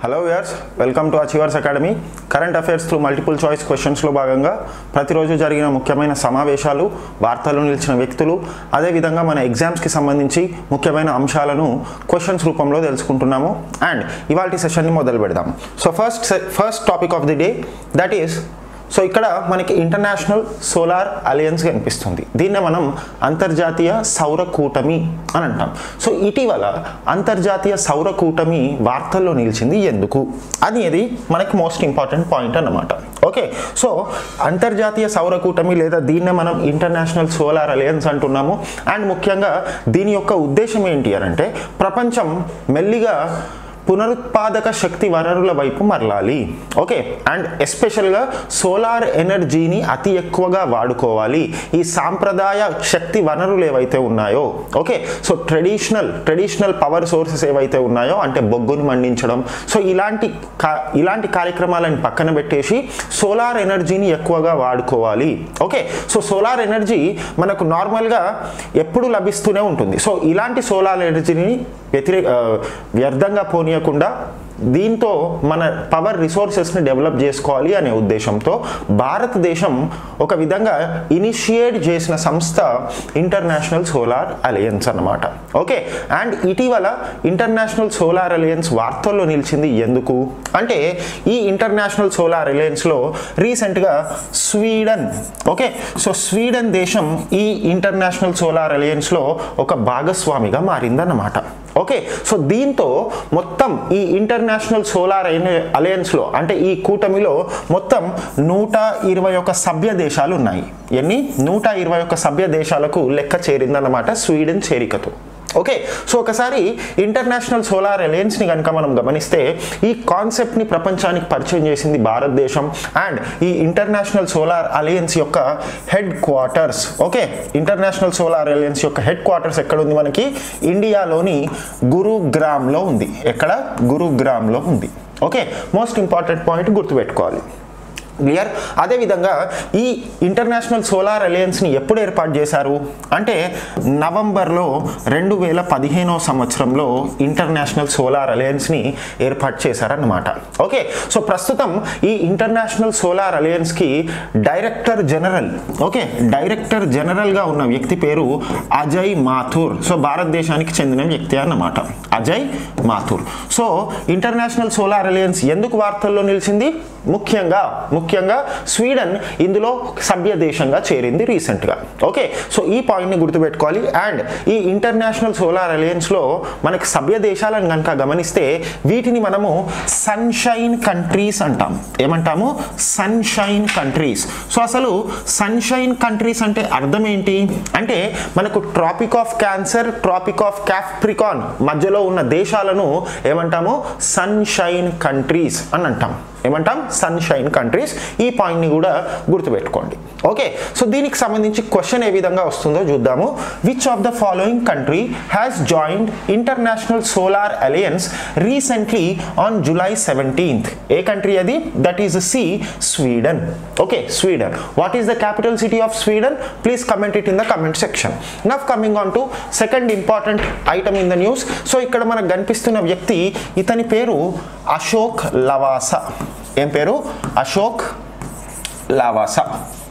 Hello viewers welcome to achievers academy current affairs through multiple choice క్వశ్చన్స్లో భాగంగా ప్రతిరోజు జరిగిన ముఖ్యమైన సమావేశాలు వార్తల్లో నిలిచిన వ్యక్తులు అదేవిధంగా మన ఎగ్జామ్స్కి సంబంధించి ముఖ్యమైన అంశాలను క్వశ్చన్స్ రూపంలో తెలుసుకుంటున్నాము అండ్ ఇవాళ సెషన్ని మొదలు పెడదాం so first first topic of the day that is so ఇక్కడ మనకి ఇంటర్నేషనల్ సోలార్ అలయన్స్ కనిపిస్తుంది దీన్నే మనం అంతర్జాతీయ సౌర కూటమి అని అంటాం సో ఇటీవల అంతర్జాతీయ సౌర కూటమి వార్తల్లో నిలిచింది ఎందుకు అనేది మనకి మోస్ట్ ఇంపార్టెంట్ పాయింట్ అన్నమాట ఓకే సో అంతర్జాతీయ సౌర కూటమి లేదా దీన్నే మనం ఇంటర్నేషనల్ సోలార్ అలయన్స్ అంటున్నాము అండ్ ముఖ్యంగా దీని యొక్క ఉద్దేశం ఏంటి అని అంటే ప్రపంచం మెల్లిగా పునరుత్పాదక శక్తి వనరుల వైపు మరలాలి ఓకే అండ్ ఎస్పెషల్గా సోలార్ ఎనర్జీని అతి ఎక్కువగా వాడుకోవాలి ఈ సాంప్రదాయ శక్తి వనరులు ఏవైతే ఉన్నాయో okay so traditional traditional power sources ఏవైతే ఉన్నాయో అంటే బొగ్గును మండించడం సో ఇలాంటి కా- ఇలాంటి కార్యక్రమాలను పక్కన పెట్టేసి సోలార్ ఎనర్జీని ఎక్కువగా వాడుకోవాలి ఓకే సో సోలార్ ఎనర్జీ మనకు నార్మల్గా ఎప్పుడు లభిస్తూనే ఉంటుంది సో ఇలాంటి సోలార్ ఎనర్జీని వ్యతిరేక ఆ, వ్యర్థంగా పోనీయకుండా దీంతో మన పవర్ రిసోర్సెస్ని డెవలప్ చేసుకోవాలి అనే ఉద్దేశంతో భారతదేశం ఒక విధంగా ఇనిషియేట్ చేసిన సంస్థ ఇంటర్నేషనల్ సోలార్ అలయన్స్ అన్నమాట ఓకే అండ్ ఇటీవల ఇంటర్నేషనల్ సోలార్ అలయన్స్ వార్తల్లో నిలిచింది ఎందుకు అంటే ఈ ఇంటర్నేషనల్ సోలార్ అలయన్స్లో రీసెంట్గా స్వీడన్ ఓకే సో స్వీడన్ దేశం ఈ ఇంటర్నేషనల్ సోలార్ అలయన్స్లో ఒక భాగస్వామిగా మారిందన్నమాట ఓకే సో దీంతో మొత్తం ఈ ఇంటర్నేషనల్ సోలార్ అలయన్స్లో అంటే ఈ కూటమిలో మొత్తం నూట ఇరవై ఒక్క సభ్య దేశాలు ఉన్నాయి ఎన్ని నూట ఇరవై ఒక్క సభ్య దేశాలకు లెక్క చేరిందన్నమాట స్వీడన్ చేరికతో ఓకే సో ఒకసారి ఇంటర్నేషనల్ సోలార్ అలయన్స్ని కనుక మనం గమనిస్తే ఈ కాన్సెప్ట్ని ప్రపంచానికి పరిచయం చేసింది భారతదేశం అండ్ ఈ ఇంటర్నేషనల్ సోలార్ అలయన్స్ యొక్క headquarters okay international solar alliance యొక్క హెడ్ క్వార్టర్స్ ఎక్కడ ఉంది మనకి ఇండియాలోని గురుగ్రామ్లో ఉంది ఎక్కడ గురుగ్రామ్లో ఉంది ఓకే మోస్ట్ ఇంపార్టెంట్ పాయింట్ గుర్తుపెట్టుకోవాలి క్లియర్ అదేవిధంగా ఈ ఇంటర్నేషనల్ సోలార్ అలయన్స్ని ఎప్పుడు ఏర్పాటు చేశారు అంటే నవంబర్లో రెండు వేల పదిహేనో సంవత్సరంలో ఇంటర్నేషనల్ సోలార్ అలయన్స్ని ఏర్పాటు చేశారన్నమాట ఓకే సో ప్రస్తుతం ఈ ఇంటర్నేషనల్ సోలార్ అలయన్స్కి డైరెక్టర్ జనరల్ ఓకే డైరెక్టర్ జనరల్గా ఉన్న వ్యక్తి పేరు అజయ్ మాథూర్ సో భారతదేశానికి చెందిన వ్యక్తి అన్నమాట Ajay Mathur so international solar alliance ఎందుకు వార్తల్లో నిలిచింది ముఖ్యంగా ముఖ్యంగా స్వీడన్ ఇందులో సభ్య దేశంగా చేరింది రీసెంట్గా ఓకే సో ఈ పాయింట్ని గుర్తుపెట్టుకోవాలి అండ్ ఈ ఇంటర్నేషనల్ సోలార్ అలయన్స్లో మనకి సభ్య దేశాలను కనుక గమనిస్తే వీటిని మనము సన్షైన్ కంట్రీస్ అంటాం ఏమంటాము సన్షైన్ కంట్రీస్ సో అసలు సన్షైన్ కంట్రీస్ అంటే అర్థం ఏంటి అంటే మనకు tropic of cancer tropic of capricorn మధ్యలో ఉన్న దేశాలను ఏమంటాము సన్షైన్ కంట్రీస్ అని అంటాం ఏమంటాం సన్షైన్ కంట్రీస్ ఈ పాయింట్ని కూడా గుర్తుపెట్టుకోండి ఓకే సో దీనికి సంబంధించి క్వశ్చన్ ఏ విధంగా వస్తుందో చూద్దాము which of the following country has joined international solar alliance recently on July seventeenth ఏ కంట్రీ అది that is C Sweden okay Sweden what is the capital city of Sweden please comment it in the comment section now coming on to second important item in the news so ఇక్కడ మనకు కనిపిస్తున్న వ్యక్తి ఇతని పేరు అశోక్ లవాసా ఏం పేరు Ashok Lavasa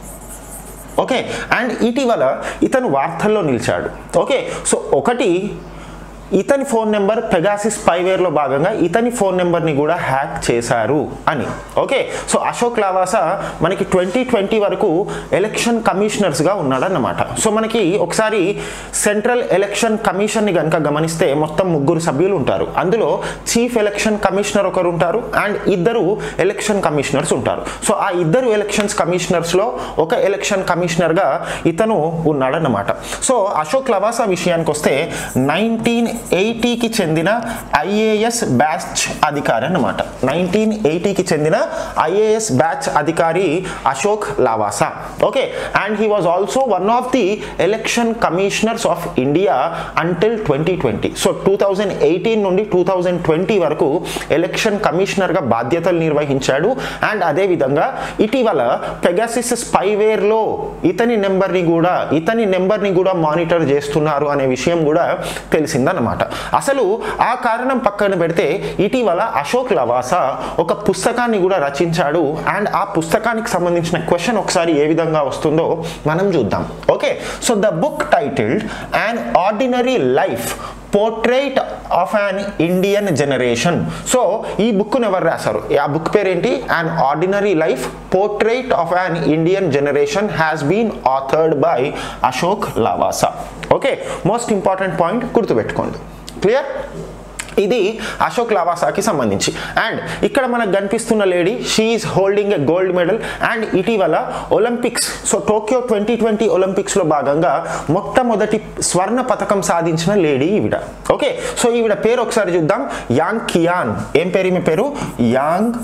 okay and ఇటీవల ఇతను వార్తల్లో నిలిచాడు ఓకే సో ఒకటి ఇతని ఫోన్ నెంబర్ పెగాసిస్ స్పైవేర్లో భాగంగా ఇతని ఫోన్ నెంబర్ని కూడా హ్యాక్ చేశారు అని ఓకే సో అశోక్ లావాసా మనకి ట్వంటీ ట్వంటీ వరకు ఎలక్షన్ కమిషనర్స్గా ఉన్నాడన్నమాట సో మనకి ఒకసారి సెంట్రల్ ఎలక్షన్ కమిషన్ని కనుక గమనిస్తే మొత్తం ముగ్గురు సభ్యులు ఉంటారు అందులో చీఫ్ ఎలక్షన్ కమిషనర్ ఒకరు ఉంటారు అండ్ ఇద్దరు ఎలక్షన్ కమిషనర్స్ ఉంటారు సో ఆ ఇద్దరు ఎలక్షన్స్ కమిషనర్స్లో ఒక ఎలక్షన్ కమిషనర్గా ఇతను ఉన్నాడన్నమాట సో అశోక్ లవాసా విషయానికి వస్తే నైన్టీన్ ఎయిటీకి చెందిన ఐఏఎస్ బ్యాచ్ అధికారి అన్నమాట నైన్టీన్ ఎయిటీకి చెందిన ఐఏఎస్ బ్యాచ్ అధికారి Ashok Lavasa okay and he was also one of the election commissioners of India until twenty twenty so two thousand eighteen నుండి టూ థౌజండ్ ట్వంటీ వరకు ఎలక్షన్ కమిషనర్గా బాధ్యతలు నిర్వహించాడు అండ్ అదేవిధంగా ఇటీవల పెగాసిస్ స్పైవేర్లో ఇతని నెంబర్ని కూడా ఇతని నెంబర్ని కూడా మానిటర్ చేస్తున్నారు అనే విషయం కూడా తెలిసిందన్నమాట అన్నమాట అసలు ఆ కారణం పక్కన పెడితే ఇటీవల అశోక్ లవాసా ఒక పుస్తకాన్ని కూడా రచించాడు అండ్ ఆ పుస్తకానికి సంబంధించిన క్వశ్చన్ ఒకసారి ఏ విధంగా వస్తుందో మనం చూద్దాం okay so the book titled an ordinary life portrait of an Indian generation so ఈ బుక్ను ఎవరు రాశారు ఆ బుక్ పేరేంటి an ordinary life portrait of an Indian generation has been authored by Ashok Lavasa okay most important point గుర్తుపెట్టుకోండి clear ఇది అశోక్ లావాసాకి సంబంధించి అండ్ ఇక్కడ మనకు కనిపిస్తున్న lady she is holding a gold medal and ఇటీవల Olympics so Tokyo twenty twenty ఒలింపిక్స్లో భాగంగా మొట్టమొదటి స్వర్ణ పథకం సాధించిన లేడీ ఈవిడ ఓకే సో ఈవిడ పేరు ఒకసారి చూద్దాం యాంగ్ కియాన్ ఏం పేరు ఈమె పేరు Yang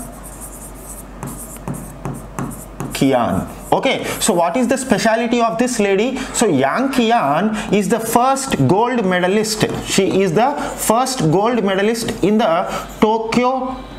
Kian. Okay, so what is the speciality of this lady? So Yang Kian is the first gold medalist. She is the first gold medalist in the Tokyo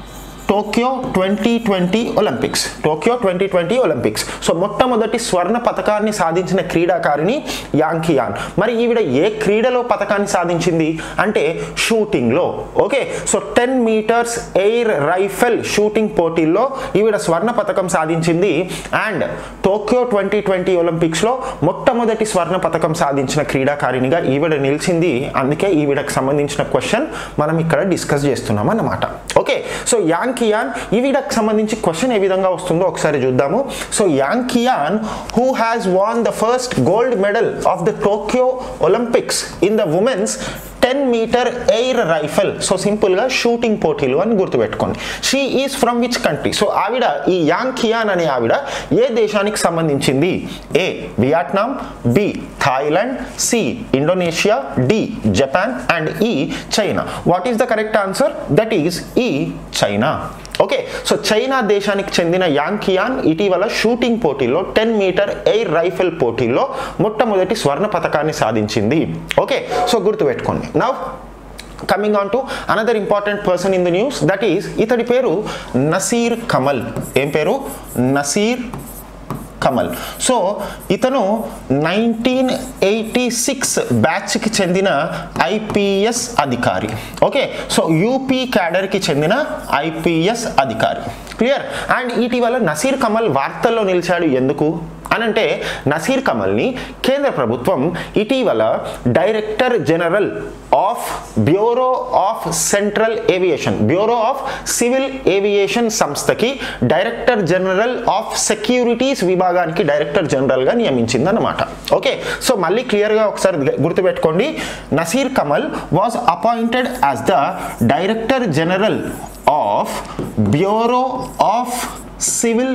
Tokyo twenty twenty Olympics Tokyo twenty twenty Olympics so మొట్టమొదటి స్వర్ణ పథకాన్ని సాధించిన క్రీడాకారిణి యాంకియాన్ మరి ఈవిడ ఏ క్రీడలో పథకాన్ని సాధించింది అంటే షూటింగ్లో okay so ten meters air rifle shooting పోటీల్లో ఈవిడ స్వర్ణ పథకం సాధించింది అండ్ టోక్యో ట్వంటీ ట్వంటీ ఒలింపిక్స్లో మొట్టమొదటి స్వర్ణ పథకం సాధించిన క్రీడాకారిణిగా ఈవిడ నిలిచింది అందుకే ఈవిడకు సంబంధించిన క్వశ్చన్ మనం ఇక్కడ డిస్కస్ చేస్తున్నాం అన్నమాట ఓకే సో యాంకియాన్ ఈవిడకు సంబంధించి క్వశ్చన్ ఏ విధంగా వస్తుందో ఒకసారి చూద్దాము so Yang Qian who has won the first gold medal of the Tokyo Olympics in the women's ten meter air rifle so సింపుల్గా షూటింగ్ పోటీలు అని గుర్తుపెట్టుకోండి she is from which country so ఆవిడ ఈ యాంగ్ కియాన్ అనే ఆవిడ ఏ దేశానికి సంబంధించింది A Vietnam B Thailand C Indonesia D Japan and E China what is the correct answer that is E China okay so China దేశానికి చెందిన యాంకియాన్ ఇటీవల షూటింగ్ పోటీల్లో టెన్ మీటర్ ఎయిర్ రైఫిల్ పోటీల్లో మొట్టమొదటి స్వర్ణ పథకాన్ని సాధించింది ఓకే సో గుర్తుపెట్టుకోండి now coming on to another important person in the news that is ఇతడి పేరు నసీర్ కమల్ ఏం పేరు నసీర్ కమల్ సో ఇతను నైన్టీన్ ఎయిటీ సిక్స్ బ్యాచ్కి చెందిన ఐపీఎస్ అధికారి ఓకే సో యూపీ క్యాడర్కి చెందిన ఐపీఎస్ అధికారి క్లియర్ అండ్ ఇటీవల నసీర్ కమల్ వార్తల్లో నిలిచాడు ఎందుకు అనంటే నసీర్ కమల్ని కేంద్ర ప్రభుత్వం ఇటీవల director general of bureau of central aviation bureau of civil aviation సంస్థకి డైరెక్టర్ జనరల్ ఆఫ్ సెక్యూరిటీస్ విభాగానికి డైరెక్టర్ జనరల్గా నియమించిందన్నమాట ఓకే సో మళ్ళీ క్లియర్గా ఒకసారి గుర్తుపెట్టుకోండి Naseer Kamal was appointed as the director general of bureau of civil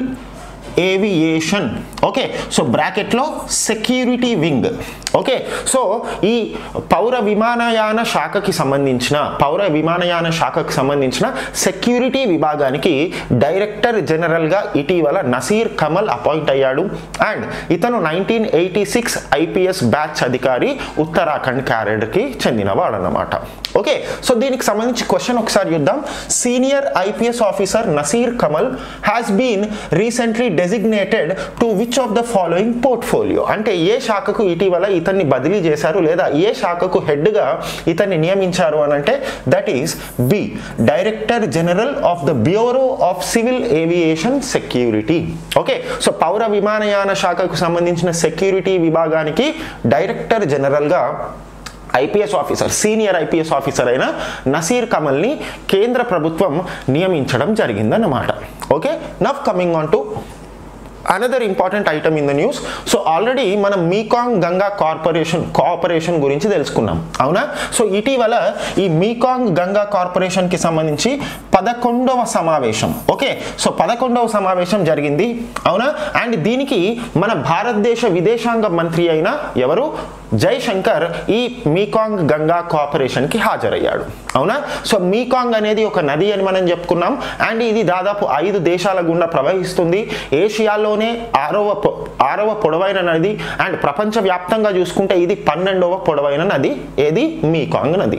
aviation okay so బ్రాకెట్లో security wing okay so ఈ పౌర విమానయాన శాఖకి సంబంధించిన పౌర విమానయాన శాఖకు సంబంధించిన సెక్యూరిటీ విభాగానికి డైరెక్టర్ జనరల్గా ఇటీవల నసీర్ కమల్ అపాయింట్ అయ్యాడు అండ్ ఇతను nineteen eighty six IPS batch అధికారి ఉత్తరాఖండ్ క్యారెడ్కి చెందినవాడు అన్నమాట ఓకే సో దీనికి సంబంధించి క్వశ్చన్ ఒకసారి చూద్దాం senior IPS officer Naseer Kamal has been recently designated to which of the following portfolio అంటే ఏ శాఖకు ఇటీవల ఇతన్ని బదిలీ చేశారు లేదా ఏ శాఖకు హెడ్గా ఇతన్ని నియమించారు అని అంటే that is B director general of the bureau of civil aviation security okay so పౌర విమానయాన శాఖకు సంబంధించిన సెక్యూరిటీ విభాగానికి డైరెక్టర్ జనరల్గా IPS officer senior IPS officer అయిన నసీర్ కమల్ని కేంద్ర ప్రభుత్వం నియమించడం జరిగిందన్నమాట okay now coming on to another important item in the news so already మనం మీకాంగ్ గంగా కార్పొరేషన్ కోఆపరేషన్ గురించి తెలుసుకున్నాం అవునా సో ఇటీవల ఈ మీకాంగ్ గంగా కార్పొరేషన్కి సంబంధించి పదకొండవ సమావేశం ఓకే సో పదకొండవ సమావేశం జరిగింది అవునా అండ్ దీనికి మన భారతదేశ విదేశాంగ మంత్రి అయిన ఎవరు జైశంకర్ ఈ మీకాంగ్ గంగా కోఆపరేషన్కి హాజరయ్యాడు అవునా సో మీకాంగ్ అనేది ఒక నది అని మనం చెప్పుకున్నాం అండ్ ఇది దాదాపు ఐదు దేశాల గుండా ప్రవహిస్తుంది ఏషియాలోనే ఆరవ పొ- ఆరవ పొడవైన నది అండ్ ప్రపంచవ్యాప్తంగా చూసుకుంటే ఇది పన్నెండవ పొడవైన నది ఏది మీకాంగ్ నది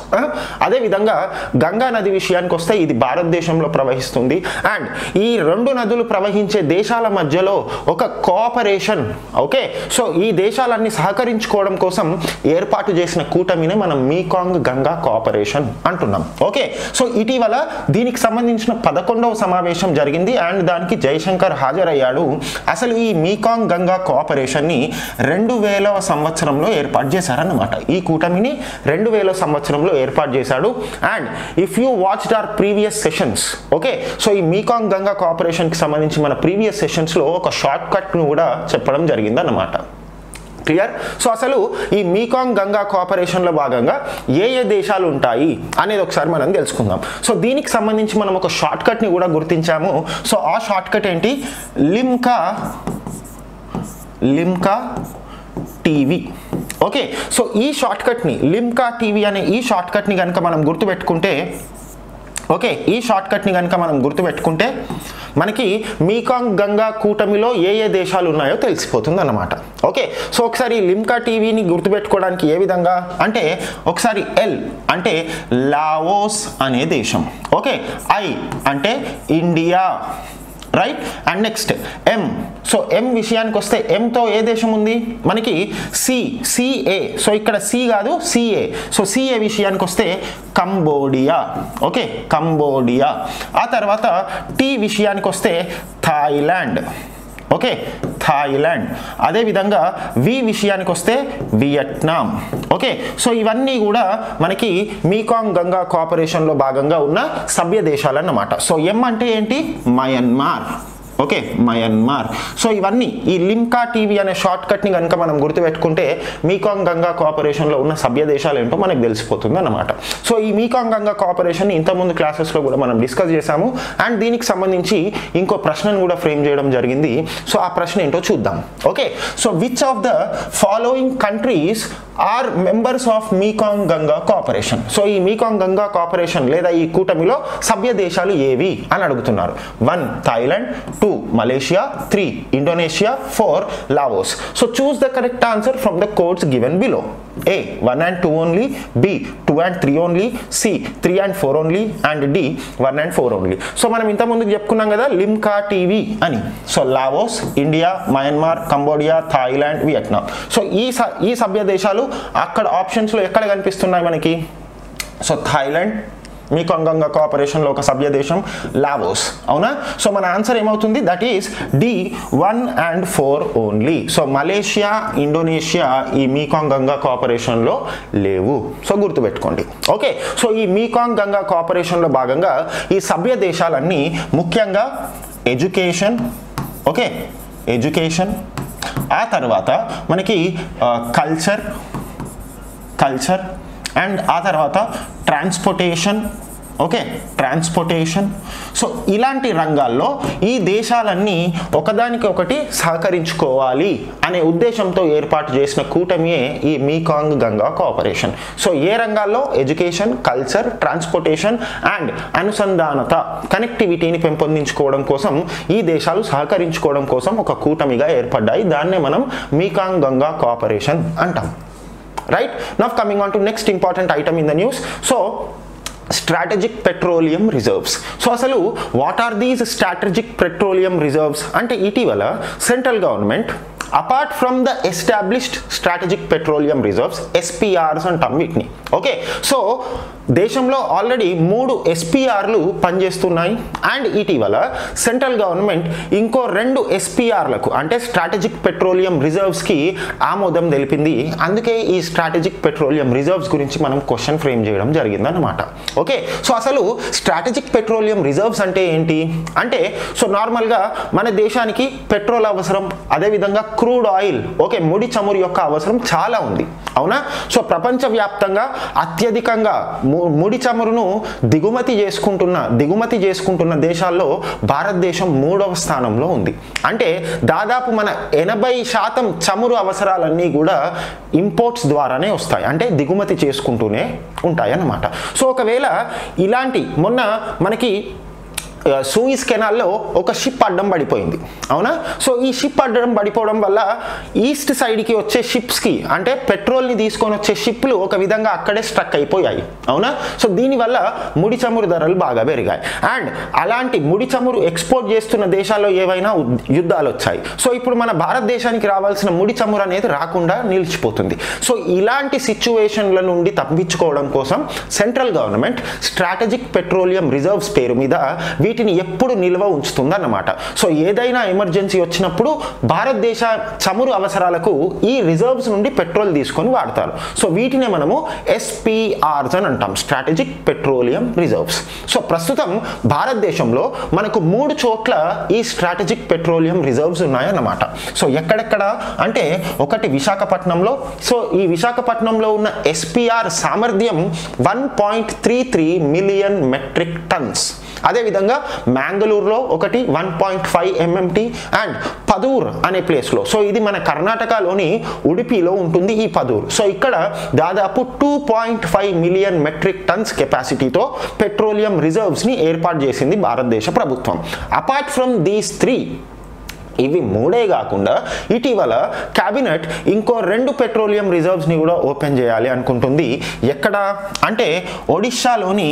అదేవిధంగా గంగా నది విషయానికి వస్తే ఇది భారతదేశంలో ప్రవహిస్తుంది అండ్ ఈ రెండు నదులు ప్రవహించే దేశాల మధ్యలో ఒక కోఆపరేషన్ ఓకే సో ఈ దేశాలన్నీ సహకరించుకోవడం కోసం ఏర్పాటు చేసిన కూటమినే మనం మీకాంగ్ గంగా కోఆపరేషన్ అంటున్నాం ఓకే సో ఇటీవల దీనికి సంబంధించిన పదకొండవ సమావేశం జరిగింది అండ్ దానికి జయశంకర్ హాజరయ్యాడు అసలు ఈ మీకాంగ్ గంగా కోఆపరేషన్ని రెండు వేల సంవత్సరంలో ఏర్పాటు చేశారన్నమాట ఈ కూటమిని రెండు వేల సంవత్సరంలో ఏర్పాటు చేశాడు and if you watch our previous sessions okay so ఈ మీకాంగ్ గంగా కోఆపరేషన్కి సంబంధించి మన ప్రీవియస్ సెషన్స్లో ఒక షార్ట్ కట్ను కూడా చెప్పడం జరిగిందన్నమాట క్లియర్ సో అసలు ఈ మీకాంగ్ గంగా కోఆపరేషన్లో భాగంగా ఏ ఏ దేశాలు ఉంటాయి అనేది ఒకసారి మనం తెలుసుకుందాం సో దీనికి సంబంధించి మనం ఒక షార్ట్ కట్ని కూడా గుర్తించాము సో ఆ షార్ట్ కట్ ఏంటి Limca Limca TV okay so ఈ షార్ట్ కట్ని లిమ్కా టీవీ అనే ఈ షార్ట్ కట్ని కనుక మనం గుర్తుపెట్టుకుంటే ఓకే ఈ షార్ట్ కట్ని కనుక మనం గుర్తుపెట్టుకుంటే మనకి మీకాంగ్ గంగా కూటమిలో ఏ ఏ దేశాలు ఉన్నాయో తెలిసిపోతుంది అన్నమాట ఓకే సో ఒకసారి ఈ లిమ్కా టీవీని గుర్తుపెట్టుకోవడానికి ఏ విధంగా అంటే ఒకసారి ఎల్ అంటే లావోస్ అనే దేశం ఓకే ఐ అంటే India right and next M so M విషయానికి వస్తే ఎంతో ఏ దేశం ఉంది మనకి సి సిఏ సో ఇక్కడ సి కాదు సిఏ సో సిఏ విషయానికి వస్తే కంబోడియా ఓకే కంబోడియా ఆ తర్వాత టీ విషయానికి వస్తే థాయిలాండ్ ఓకే థాయిలాండ్ అదేవిధంగా వి విషయానికి వస్తే వియట్నాం ఓకే సో ఇవన్నీ కూడా మనకి మీకాంగ్ గంగా కోఆపరేషన్లో భాగంగా ఉన్న సభ్య దేశాలు అన్నమాట సో ఎం అంటే ఏంటి మయన్మార్ ఓకే మయన్మార్ సో ఇవన్నీ ఈ లిమ్కా టీవీ అనే షార్ట్ కట్ని కనుక మనం గుర్తుపెట్టుకుంటే మీకాంగ్ గంగా కోఆపరేషన్లో ఉన్న సభ్య దేశాలు ఏంటో మనకు తెలిసిపోతుంది అన్నమాట సో ఈ మీకాంగ్ గంగా కోఆపరేషన్ ఇంతకుముందు క్లాసెస్లో కూడా మనం డిస్కస్ చేశాము అండ్ దీనికి సంబంధించి ఇంకో ప్రశ్నను కూడా ఫ్రేమ్ చేయడం జరిగింది సో ఆ ప్రశ్న ఏంటో చూద్దాం okay so which of the following countries are members of Mekong Ganga cooperation so ఈ మీకాంగ్ గంగా కోఆపరేషన్ లేదా ఈ కూటమిలో సభ్య దేశాలు ఏవి అని అడుగుతున్నారు one Thailand two Malaysia three Indonesia four Laos so choose the correct answer from the codes given below A one and two only B two and three only C three and four only and D one and four only so మనం ఇంత ముందుకు చెప్పుకున్నాం కదా Limca TV అని so Laos India Myanmar Cambodia Thailand Vietnam so ఈ స- ఈ సభ్య దేశాలు అక్కడ ఆప్షన్స్లో ఎక్కడ కనిపిస్తున్నాయి మనకి సో థాయిలాండ్ మీకాంగ్ గంగా కోఆపరేషన్లో ఒక సభ్య దేశం లావోస్ అవునా సో మన ఆన్సర్ ఏమవుతుంది that is D one and four only so Malaysia Indonesia ఈ మీకాంగ్ గంగా కోఆపరేషన్లో లేవు సో గుర్తుపెట్టుకోండి ఓకే సో ఈ మీకాంగ్ గంగా కోఆపరేషన్లో భాగంగా ఈ సభ్య దేశాలన్నీ ముఖ్యంగా ఎడ్యుకేషన్ ఓకే ఎడ్యుకేషన్ ఆ తర్వాత మనకి కల్చర్ కల్చర్ అండ్ ఆ తర్వాత ట్రాన్స్పోర్టేషన్ ఓకే ట్రాన్స్పోర్టేషన్ సో ఇలాంటి రంగాల్లో ఈ దేశాలన్నీ ఒకదానికి ఒకటి సహకరించుకోవాలి అనే ఉద్దేశంతో ఏర్పాటు చేసిన కూటమియే ఈ మీకాంగ్ గంగా కోఆపరేషన్ సో ఏ రంగాల్లో ఎడ్యుకేషన్ కల్చర్ ట్రాన్స్పోర్టేషన్ అండ్ అనుసంధానత కనెక్టివిటీని పెంపొందించుకోవడం కోసం ఈ దేశాలు సహకరించుకోవడం కోసం ఒక కూటమిగా ఏర్పడ్డాయి దాన్నే మనం మీకాంగ్ గంగా కోఆపరేషన్ అంటాం right now coming on to next important item in the news so strategic petroleum reserves so అసలు what are these strategic petroleum reserves అంటే ఇటీవల central government apart from the established strategic petroleum reserves SPRs అంటాం వీటిని okay so దేశంలో already మూడు ఎస్పీఆర్లు పనిచేస్తున్నాయి and ఇటీవల central government ఇంకో రెండు ఎస్పీఆర్లకు అంటే స్ట్రాటజిక్ పెట్రోలియం రిజర్వ్స్కి ఆమోదం తెలిపింది అందుకే ఈ స్ట్రాటజిక్ పెట్రోలియం రిజర్వ్స్ గురించి మనం క్వశ్చన్ ఫ్రేమ్ చేయడం జరిగిందన్నమాట ఓకే సో అసలు స్ట్రాటజిక్ పెట్రోలియం రిజర్వ్స్ అంటే ఏంటి అంటే సో నార్మల్గా మన దేశానికి పెట్రోల్ అవసరం అదేవిధంగా క్రూడ్ ఆయిల్ ఓకే ముడి చమురు యొక్క అవసరం చాలా ఉంది అవునా సో ప్రపంచవ్యాప్తంగా అత్యధికంగా ము- ముడి చమురును దిగుమతి చేసుకుంటున్న దిగుమతి చేసుకుంటున్న దేశాల్లో భారతదేశం మూడవ స్థానంలో ఉంది అంటే దాదాపు మన ఎనభై శాతం చమురు అవసరాలన్నీ కూడా ఇంపోర్ట్స్ ద్వారానే వస్తాయి అంటే దిగుమతి చేసుకుంటూనే ఉంటాయి అన్నమాట సో ఒకవేళ ఇలాంటి మొన్న మనకి సూయిస్ కెనాల్లో ఒక షిప్ అడ్డం పడిపోయింది అవునా సో ఈ షిప్ అడ్డం పడిపోవడం వల్ల ఈస్ట్ సైడ్కి వచ్చే షిప్స్కి అంటే పెట్రోల్ని తీసుకొని వచ్చే షిప్లు ఒక విధంగా అక్కడే స్ట్రక్ అయిపోయాయి అవునా సో దీనివల్ల ముడి చమురు ధరలు బాగా పెరిగాయి అండ్ అలాంటి ముడి చమురు ఎక్స్పోర్ట్ చేస్తున్న దేశాల్లో ఏవైనా ఉద్- యుద్ధాలు వచ్చాయి సో ఇప్పుడు మన భారతదేశానికి రావాల్సిన ముడి చమురు అనేది రాకుండా నిలిచిపోతుంది సో ఇలాంటి సిచ్యువేషన్ల నుండి తప్పించుకోవడం కోసం central government strategic petroleum reserves పేరు మీద వీటిని ఎప్పుడు నిల్వ ఉంచుతుందన్నమాట సో ఏదైనా ఎమర్జెన్సీ వచ్చినప్పుడు భారతదేశ చమురు అవసరాలకు ఈ రిజర్వ్స్ నుండి పెట్రోల్ తీసుకొని వాడతారు సో వీటినే మనము ఎస్పీఆర్స్ అని అంటాం స్ట్రాటజిక్ పెట్రోలియం రిజర్వ్స్ సో ప్రస్తుతం భారతదేశంలో మనకు మూడు చోట్ల ఈ స్ట్రాటజిక్ పెట్రోలియం రిజర్వ్స్ ఉన్నాయన్నమాట సో ఎక్కడెక్కడ అంటే ఒకటి విశాఖపట్నంలో సో ఈ విశాఖపట్నంలో ఉన్న ఎస్పీఆర్ సామర్థ్యం one point three three million metric tons అదేవిధంగా మ్యాంగళూరులో ఒకటి one point five MMT and Padur అనే ప్లేస్లో సో ఇది మన కర్ణాటకలోని ఉడిపిలో ఉంటుంది ఈ పదూర్ సో ఇక్కడ దాదాపు two point five million metric tons కెపాసిటీతో పెట్రోలియం రిజర్వ్స్ని ఏర్పాటు చేసింది భారతదేశ ప్రభుత్వం అపార్ట్ ఫ్రమ్ దీస్ త్రీ ఇవి మూడే కాకుండా ఇటీవల క్యాబినెట్ ఇంకో రెండు పెట్రోలియం రిజర్వ్స్ని కూడా ఓపెన్ చేయాలి అనుకుంటుంది ఎక్కడ అంటే ఒడిషాలోని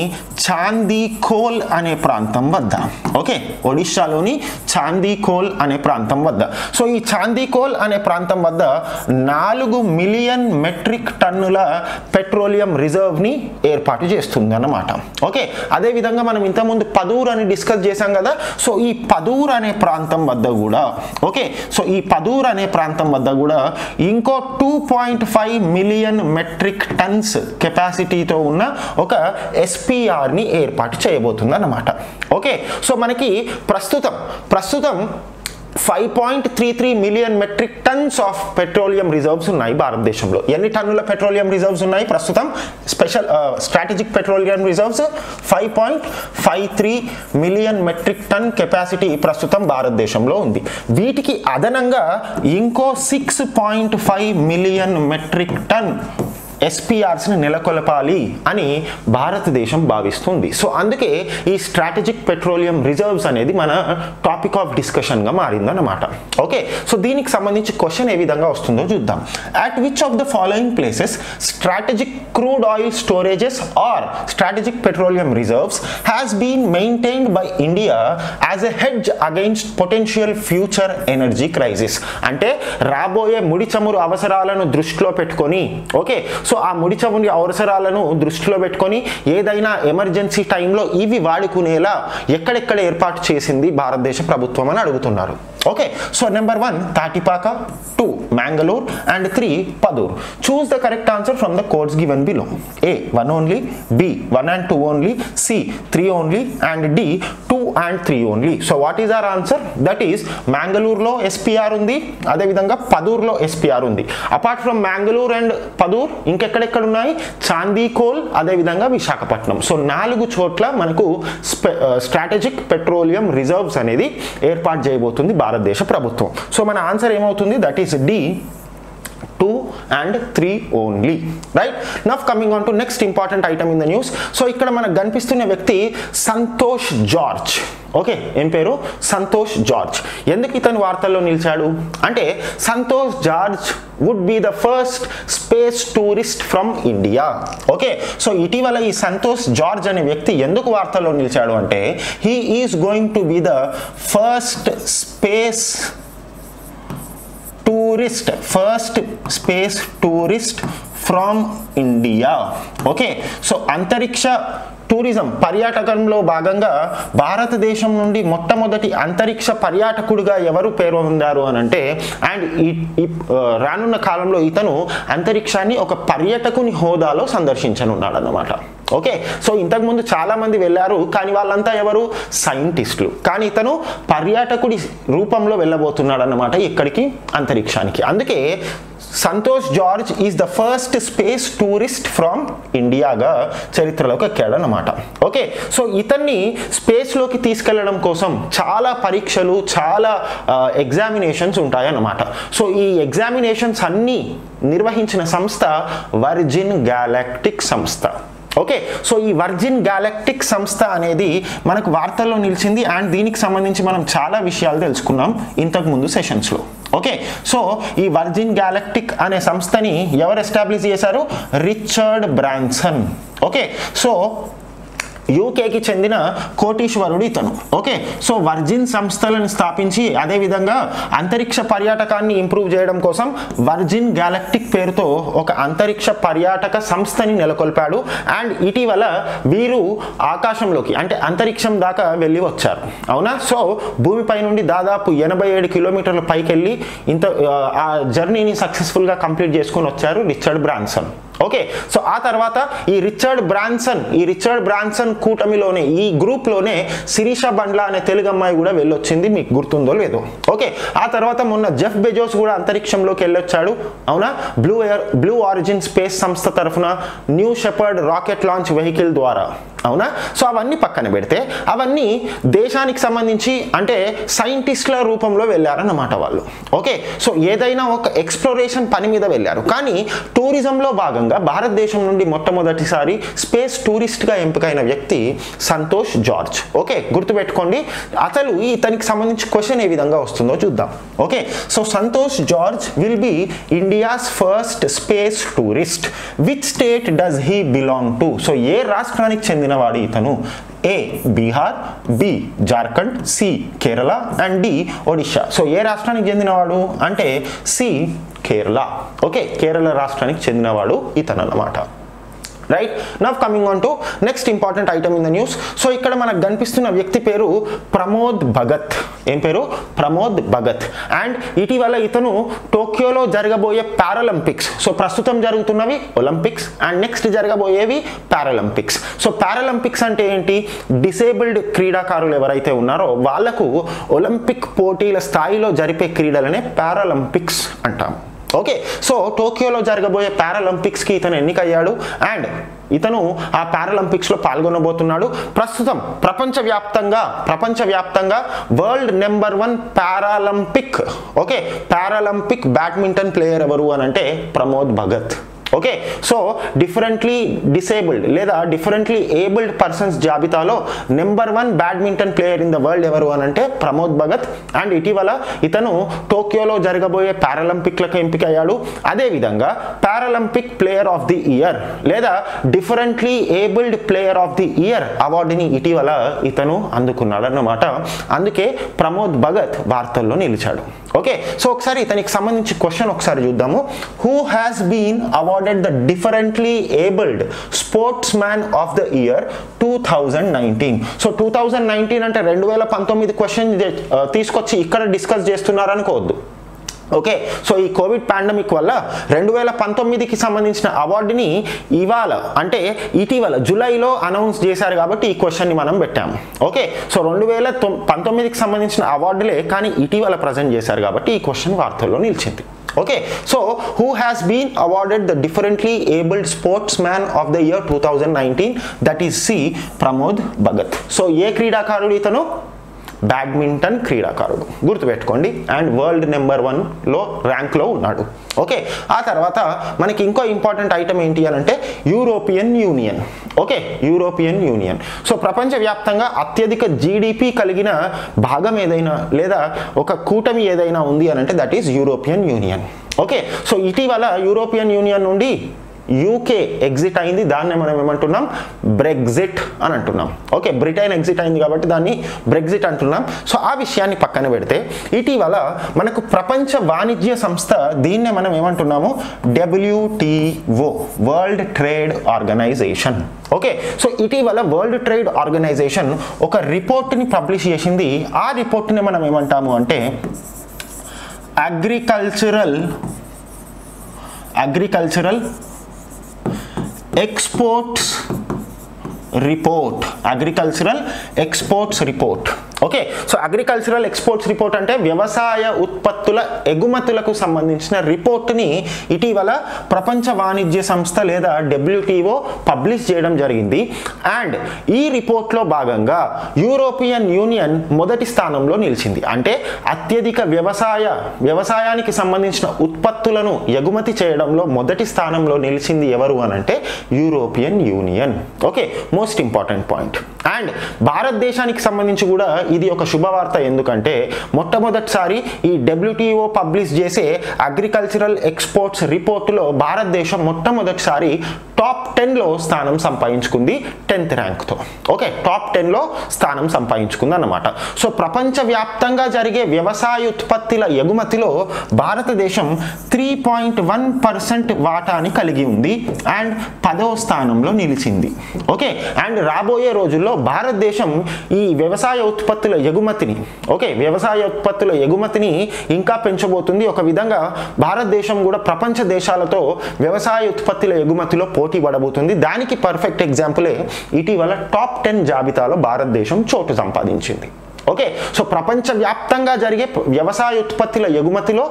చాందీఖోల్ అనే ప్రాంతం వద్ద ఓకే ఒడిషాలోని చాందీఖోల్ అనే ప్రాంతం వద్ద సో ఈ చాందీఖోల్ అనే ప్రాంతం వద్ద నాలుగు మిలియన్ మెట్రిక్ టన్నుల పెట్రోలియం రిజర్వ్ని ఏర్పాటు చేస్తుంది అన్నమాట ఓకే అదేవిధంగా మనం ఇంతకుముందు పదూర్ అని డిస్కస్ చేశాం కదా సో ఈ పదూర్ అనే ప్రాంతం వద్ద కూడా ఓకే సో ఈ పదూర్ అనే ప్రాంతం వద్ద కూడా ఇంకో two point five million metric tons కెపాసిటీతో ఉన్న ఒక ఎస్పీఆర్ని ఏర్పాటు చేయబోతుంది అన్నమాట ఓకే సో మనకి ప్రస్తుతం ప్రస్తుతం five point three three million metric tons of petroleum reserves ఉన్నాయి భారతదేశంలో ఎన్ని టన్నుల పెట్రోలియం రిజర్వ్స్ ఉన్నాయి ప్రస్తుతం special strategic petroleum reserves five point five three million metric ton capacity ప్రస్తుతం భారతదేశంలో ఉంది వీటికి అదనంగా ఇంకో six point five million metric ton ఎస్పీఆర్స్ని నెలకొల్పాలి అని భారతదేశం భావిస్తుంది సో అందుకే ఈ స్ట్రాటజిక్ పెట్రోలియం రిజర్వ్స్ అనేది మన టాపిక్ ఆఫ్ డిస్కషన్గా మారిందన్నమాట ఓకే సో దీనికి సంబంధించి క్వశ్చన్ ఏ విధంగా వస్తుందో చూద్దాం at which of the following places strategic crude oil storages or strategic petroleum reserves has been maintained by India as a hedge against potential future energy crisis అంటే రాబోయే ముడి చమురు అవసరాలను దృష్టిలో పెట్టుకొని ఓకే సో ఆ ముడి చమురు అవసరాలను దృష్టిలో పెట్టుకొని ఏదైనా ఎమర్జెన్సీ టైంలో ఇవి వాడుకునేలా ఎక్కడెక్కడ ఏర్పాటు చేసింది భారతదేశ ప్రభుత్వం అని అడుగుతున్నారు okay so number one Tatipaka two Mangalore and three Padur choose the correct answer from the codes given below A one only B one and two only C three only and D two and three only so what is our answer that is మ్యాంగళూరులో SPR ఉంది అదేవిధంగా పదూర్లో SPR ఉంది apart from Mangalore and Padur ఇంకెక్కడెక్కడ ఉన్నాయి చాందీకోల్ అదేవిధంగా Visakhapatnam so నాలుగు చోట్ల మనకు స్ట్రాటజిక్ పెట్రోలియం రిజర్వ్స్ అనేది ఏర్పాటు చేయబోతుంది భారతదేశ ప్రభుత్వం సో మన ఆన్సర్ ఏమవుతుంది that is D two and three only right now coming on to next important item in the news so ఇక్కడ మనకు కనిపిస్తున్న వ్యక్తి సంతోష్ జార్జ్ ఓకే ఏం పేరు సంతోష్ జార్జ్ ఎందుకు ఇతను వార్తల్లో నిలిచాడు అంటే Santosh George would be the first space tourist from India okay so ఇటీవల ఈ సంతోష్ జార్జ్ అనే వ్యక్తి ఎందుకు వార్తల్లో నిలిచాడు అంటే he is going to be the first space tourist first space tourist from India okay so అంతరిక్ష టూరిజం పర్యాటకంలో భాగంగా భారతదేశం నుండి మొట్టమొదటి అంతరిక్ష పర్యాటకుడిగా ఎవరు పేరు పొందారు అని అంటే అండ్ ఈ రానున్న కాలంలో ఇతను అంతరిక్షాన్ని ఒక పర్యాటకుని హోదాలో సందర్శించనున్నాడు అన్నమాట ఓకే సో ఇంతకుముందు చాలా మంది వెళ్ళారు కానీ వాళ్ళంతా ఎవరు సైంటిస్టులు కానీ ఇతను పర్యాటకుడి రూపంలో వెళ్ళబోతున్నాడు అన్నమాట ఇక్కడికి అంతరిక్షానికి అందుకే Santosh George is the first space tourist from ఇండియాగా చరిత్రలోకి ఎక్కాడు అనమాట ఓకే సో ఇతన్ని స్పేస్లోకి తీసుకెళ్లడం కోసం చాలా పరీక్షలు చాలా ఎగ్జామినేషన్స్ ఉంటాయన్నమాట సో ఈ ఎగ్జామినేషన్స్ అన్నీ నిర్వహించిన సంస్థ వర్జిన్ గ్యాలాక్టిక్ సంస్థ ఓకే సో ఈ వర్జిన్ గ్యాలక్టిక్ సంస్థ అనేది మనకు వార్తల్లో నిలిచింది అండ్ దీనికి సంబంధించి మనం చాలా విషయాలు తెలుసుకున్నాం ఇంతకు ముందు సెషన్స్లో ఓకే సో ఈ వర్జిన్ గ్యాలక్టిక్ అనే సంస్థని ఎవరు ఎస్టాబ్లిష్ చేశారు రిచర్డ్ బ్రాన్సన్ ఓకే సో యూకేకి చెందిన కోటీశ్వరుడు ఇతను ఓకే సో వర్జిన్ సంస్థలను స్థాపించి అదేవిధంగా అంతరిక్ష పర్యాటకాన్ని ఇంప్రూవ్ చేయడం కోసం వర్జిన్ గ్యాలక్టిక్ పేరుతో ఒక అంతరిక్ష పర్యాటక సంస్థని నెలకొల్పాడు అండ్ ఇటీవల వీరు ఆకాశంలోకి అంటే అంతరిక్షం దాకా వెళ్ళి వచ్చారు అవునా సో భూమిపై నుండి దాదాపు ఎనభై ఏడు కిలోమీటర్ల పైకి వెళ్ళి ఇంత ఆ జర్నీని సక్సెస్ఫుల్గా కంప్లీట్ చేసుకొని వచ్చారు రిచర్డ్ బ్రాన్సన్ ఓకే సో ఆ తర్వాత ఈ రిచర్డ్ బ్రాన్సన్ ఈ రిచర్డ్ బ్రాన్సన్ కూటమిలోనే ఈ గ్రూప్లోనే శిరీష బండ్ల అనే తెలుగు అమ్మాయి కూడా వెళ్ళొచ్చింది మీకు గుర్తుందో లేదో ఓకే ఆ తర్వాత మొన్న జెఫ్ బెజోస్ కూడా అంతరిక్షంలోకి వెళ్ళొచ్చాడు అవునా Blue Air Blue Origin space సంస్థ తరఫున New Shepard rocket launch vehicle ద్వారా అవునా సో అవన్నీ పక్కన పెడితే అవన్నీ దేశానికి సంబంధించి అంటే సైంటిస్టుల రూపంలో వెళ్ళారన్నమాట వాళ్ళు ఓకే సో ఏదైనా ఒక ఎక్స్ప్లోరేషన్ పని మీద వెళ్ళారు కానీ టూరిజంలో భాగంగా భారతదేశం నుండి మొట్టమొదటిసారి స్పేస్ టూరిస్ట్గా ఎంపికైన వ్యక్తి సంతోష్ జార్జ్ ఓకే గుర్తుపెట్టుకోండి అసలు ఇతనికి సంబంధించి క్వశ్చన్ ఏ విధంగా వస్తుందో చూద్దాం okay so Santosh George will be India's first space tourist which state does he belong to so ఏ రాష్ట్రానికి చెందినవాడు ఇతను A Bihar B Jharkhand C Kerala and D Odisha so ఏ రాష్ట్రానికి చెందినవాడు అంటే సి కేరళ ఓకే కేరళ రాష్ట్రానికి చెందినవాడు ఇతను అన్నమాట right now coming on to next important item in the news so ఇక్కడ మనకు కనిపిస్తున్న వ్యక్తి పేరు ప్రమోద్ భగత్ ఏం పేరు ప్రమోద్ భగత్ అండ్ ఇటీవల ఇతను టోక్యోలో జరగబోయే పారాలింపిక్స్ సో ప్రస్తుతం జరుగుతున్నవి ఒలింపిక్స్ అండ్ నెక్స్ట్ జరగబోయేవి పారాలింపిక్స్ సో పారాలింపిక్స్ అంటే ఏంటి డిసేబుల్డ్ క్రీడాకారులు ఎవరైతే ఉన్నారో వాళ్లకు ఒలింపిక్ పోటీల స్థాయిలో జరిపే క్రీడలనే పారాలింపిక్స్ అంటాం ఓకే సో టోక్యోలో జరగబోయే పారాలింపిక్స్కి ఇతను ఎన్నికయ్యాడు అండ్ ఇతను ఆ పారాలింపిక్స్లో పాల్గొనబోతున్నాడు ప్రస్తుతం ప్రపంచవ్యాప్తంగా ప్రపంచవ్యాప్తంగా world number one Paralympic okay Paralympic badminton player ఎవరు అని అంటే Pramod Bhagat okay so differently disabled లేదా డిఫరెంట్లీ ఏబుల్డ్ పర్సన్స్ జాబితాలో number one badminton player in the world ఎవరు అని అంటే ప్రమోద్ భగత్ అండ్ ఇటీవల ఇతను టోక్యోలో జరగబోయే పారాలింపిక్లకు ఎంపికయ్యాడు అదేవిధంగా Paralympic player of the year లేదా differently abled player of the year అవార్డుని ఇటీవల ఇతను అందుకున్నాడు అన్నమాట అందుకే ప్రమోద్ భగత్ వార్తల్లో నిలిచాడు ఓకే సో ఒకసారి ఇతనికి సంబంధించి క్వశ్చన్ ఒకసారి చూద్దాము who has been awarded the differently abled sportsman of the year two thousand nineteen so two thousand nineteen అంటే రెండు వేల పంతొమ్మిది క్వశ్చన్ తీసుకొచ్చి ఇక్కడ డిస్కస్ చేస్తున్నారు అనుకోవద్దు ఓకే సో ఈ కోవిడ్ పాండమిక్ వల్ల రెండు వేల పంతొమ్మిదికి సంబంధించిన అవార్డుని ఇవాళ అంటే ఇటీవల జూలైలో అనౌన్స్ చేశారు కాబట్టి ఈ క్వశ్చన్ని మనం పెట్టాము ఓకే సో రెండు వేల పంతొమ్మిదికి సంబంధించిన అవార్డులే కానీ ఇటీవల ప్రజెంట్ చేశారు కాబట్టి ఈ క్వశ్చన్ వార్తల్లో నిలిచింది okay so who has been awarded the differently abled sportsman of the year two thousand nineteen that is C Pramod Bhagat so ఏ క్రీడాకారుడు ఇతను బ్యాడ్మింటన్ క్రీడాకారుడు గుర్తుపెట్టుకోండి అండ్ వరల్డ్ నెంబర్ వన్లో ర్యాంక్లో ఉన్నాడు ఓకే ఆ తర్వాత మనకి ఇంకో ఇంపార్టెంట్ ఐటమ్ ఏంటి అని అంటే European Union okay European Union so ప్రపంచవ్యాప్తంగా అత్యధిక జీడిపి కలిగిన భాగం ఏదైనా లేదా ఒక కూటమి ఏదైనా ఉంది అని అంటే that is European Union okay so ఇటీవల యూరోపియన్ యూనియన్ నుండి యూకే ఎగ్జిట్ అయింది దాన్ని మనం ఏమంటున్నాం బ్రెగ్జిట్ అని అంటున్నాం ఓకే బ్రిటన్ ఎగ్జిట్ అయింది కాబట్టి దాన్ని బ్రెగ్జిట్ అంటున్నాం సో ఆ విషయాన్ని పక్కన పెడితే ఇటీవల మనకు ప్రపంచ వాణిజ్య సంస్థ దీన్నే మనం ఏమంటున్నాము WTO World Trade Organization okay so ఇటీవల వరల్డ్ ట్రేడ్ ఆర్గనైజేషన్ ఒక రిపోర్ట్ని పబ్లిష్ చేసింది ఆ రిపోర్ట్ని మనం ఏమంటాము అంటే agricultural agricultural exports report agricultural exports report okay so agricultural exports report అంటే వ్యవసాయ ఉత్పత్తుల ఎగుమతులకు సంబంధించిన రిపోర్ట్ని ఇటీవల ప్రపంచ వాణిజ్య సంస్థ లేదా డబ్ల్యూటీఓ పబ్లిష్ చేయడం జరిగింది అండ్ ఈ రిపోర్ట్లో భాగంగా యూరోపియన్ యూనియన్ మొదటి స్థానంలో నిలిచింది అంటే అత్యధిక వ్యవసాయ వ్యవసాయానికి సంబంధించిన ఉత్పత్తులను ఎగుమతి చేయడంలో మొదటి స్థానంలో నిలిచింది ఎవరు అని అంటే European Union okay most important point and భారతదేశానికి సంబంధించి కూడా ఇది ఒక శుభవార్త ఎందుకంటే మొట్టమొదటిసారి ఈ డబ్ల్యూటీఓ పబ్లిష్ చేసే అగ్రికల్చరల్ ఎక్స్పోర్ట్స్ రిపోర్టులో భారతదేశం మొట్టమొదటిసారి టాప్ టెన్లో స్థానం సంపాదించుకుంది టెన్త్ ర్యాంక్తో ఓకే టాప్ టెన్లో స్థానం సంపాదించుకుంది అన్నమాట సో ప్రపంచవ్యాప్తంగా జరిగే వ్యవసాయ ఉత్పత్తుల ఎగుమతిలో భారతదేశం త్రీ పాయింట్ వన్ పర్సెంట్ వాటాని కలిగి ఉంది అండ్ పదవ స్థానంలో నిలిచింది ఓకే అండ్ రాబోయే రోజుల్లో భారతదేశం ఈ వ్యవసాయ ఉత్పత్తుల ఎగుమతిని ఓకే వ్యవసాయ ఉత్పత్తుల ఎగుమతిని ఇంకా పెంచబోతుంది ఒక విధంగా భారతదేశం కూడా ప్రపంచ దేశాలతో వ్యవసాయ ఉత్పత్తుల ఎగుమతిలో పోటీ పడబోతుంది దానికి పర్ఫెక్ట్ ఎగ్జాంపులే ఇటీవల టాప్ టెన్ జాబితాలో భారతదేశం చోటు సంపాదించింది ఓకే సో ప్రపంచవ్యాప్తంగా జరిగే వ్యవసాయ ఉత్పత్తుల ఎగుమతిలో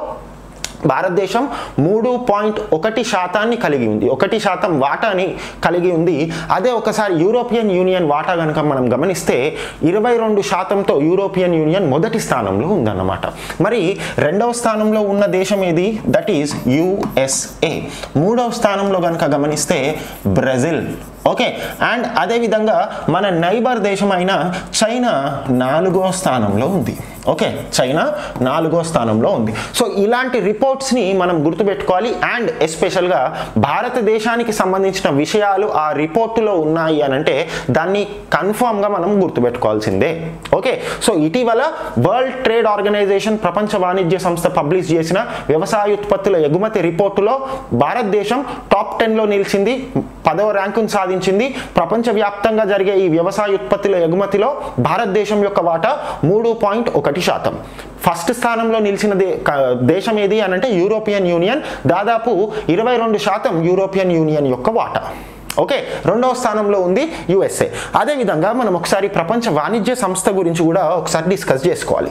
భారతదేశం మూడు పాయింట్ ఒకటి శాతాన్ని కలిగి ఉంది ఒకటి శాతం వాటాని కలిగి ఉంది అదే ఒకసారి యూరోపియన్ యూనియన్ వాటా కనుక మనం గమనిస్తే ఇరవై రెండు శాతంతో యూరోపియన్ యూనియన్ మొదటి స్థానంలో ఉందన్నమాట మరి రెండవ స్థానంలో ఉన్న దేశం ఏది దట్ ఈస్ యుఎస్ఏ మూడవ స్థానంలో కనుక గమనిస్తే బ్రెజిల్ ఓకే అండ్ అదేవిధంగా మన నైబర్ దేశం అయిన చైనా నాలుగో స్థానంలో ఉంది ఓకే చైనా నాలుగో స్థానంలో ఉంది సో ఇలాంటి రిపోర్ట్స్ని మనం గుర్తుపెట్టుకోవాలి అండ్ ఎస్పెషల్గా భారతదేశానికి సంబంధించిన విషయాలు ఆ రిపోర్టులో ఉన్నాయి అని అంటే దాన్ని కన్ఫామ్గా మనం గుర్తుపెట్టుకోవాల్సిందే ఓకే సో ఇటీవల వరల్డ్ ట్రేడ్ ఆర్గనైజేషన్ ప్రపంచ వాణిజ్య సంస్థ పబ్లిష్ చేసిన వ్యవసాయ ఉత్పత్తుల ఎగుమతి రిపోర్టులో భారతదేశం టాప్ టెన్లో నిలిచింది పదవ ర్యాంకును సాధించింది ప్రపంచవ్యాప్తంగా జరిగే ఈ వ్యవసాయ ఉత్పత్తుల ఎగుమతిలో భారతదేశం యొక్క వాటా మూడు పాయింట్ ఒకటి శాతం ఫస్ట్ స్థానంలో నిలిచిన దే క- దేశం ఏది అని అంటే యూరోపియన్ యూనియన్ దాదాపు ఇరవై రెండు శాతం యూరోపియన్ యూనియన్ యొక్క వాటా ఓకే రెండవ స్థానంలో ఉంది యుఎస్ఏ అదేవిధంగా మనం ఒకసారి ప్రపంచ వాణిజ్య సంస్థ గురించి కూడా ఒకసారి డిస్కస్ చేసుకోవాలి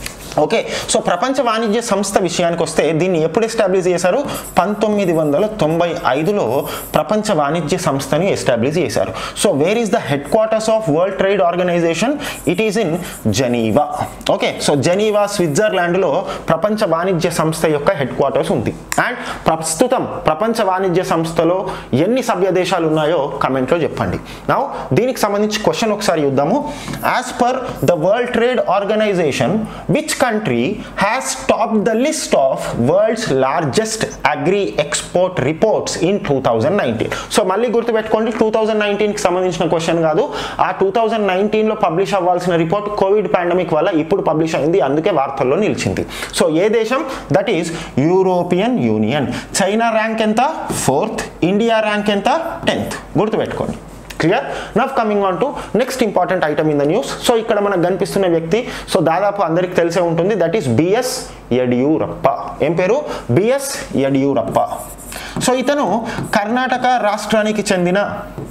ఓకే సో ప్రపంచ వాణిజ్య సంస్థ విషయానికి వస్తే దీన్ని ఎప్పుడు ఎస్టాబ్లిష్ చేశారు పంతొమ్మిది వందల తొంభై ఐదులో ప్రపంచ వాణిజ్య సంస్థని ఎస్టాబ్లిష్ చేశారు so where is the headquarters of World Trade Organization it is in Geneva okay so Geneva స్విట్జర్లాండ్లో ప్రపంచ వాణిజ్య సంస్థ యొక్క హెడ్ క్వార్టర్స్ ఉంది అండ్ ప్రస్తుతం ప్రపంచ వాణిజ్య సంస్థలో ఎన్ని సభ్య దేశాలు ఉన్నాయో కమెంట్లో చెప్పండి నా దీనికి సంబంధించి క్వశ్చన్ ఒకసారి చూద్దాము as per the World Trade Organization which country has top the list of world's largest agri export reports in two thousand nineteen so మళ్ళీ గుర్తుపెట్టుకోండి టూ థౌజండ్ నైన్టీన్కి సంబంధించిన క్వశ్చన్ కాదు ఆ టూ థౌజండ్ నైన్టీన్లో పబ్లిష్ అవ్వాల్సిన రిపోర్ట్ కోవిడ్ పాండమిక్ వల్ల ఇప్పుడు పబ్లిష్ అయింది అందుకే వార్తల్లో నిలిచింది సో ఏ దేశం that is European Union China rank ఎంత ఫోర్త్ ఇండియా ర్యాంక్ ఎంత టెన్త్ గుర్తుపెట్టుకోండి clear now coming on to next important item in the news so ఇక్కడ మనకు కనిపిస్తున్న వ్యక్తి సో దాదాపు అందరికి తెలిసే ఉంటుంది దట్ ఈస్ బిఎస్ యడియూరప్ప ఏం పేరు బిఎస్ యడియూరప్ప సో ఇతను కర్ణాటక రాష్ట్రానికి చెందిన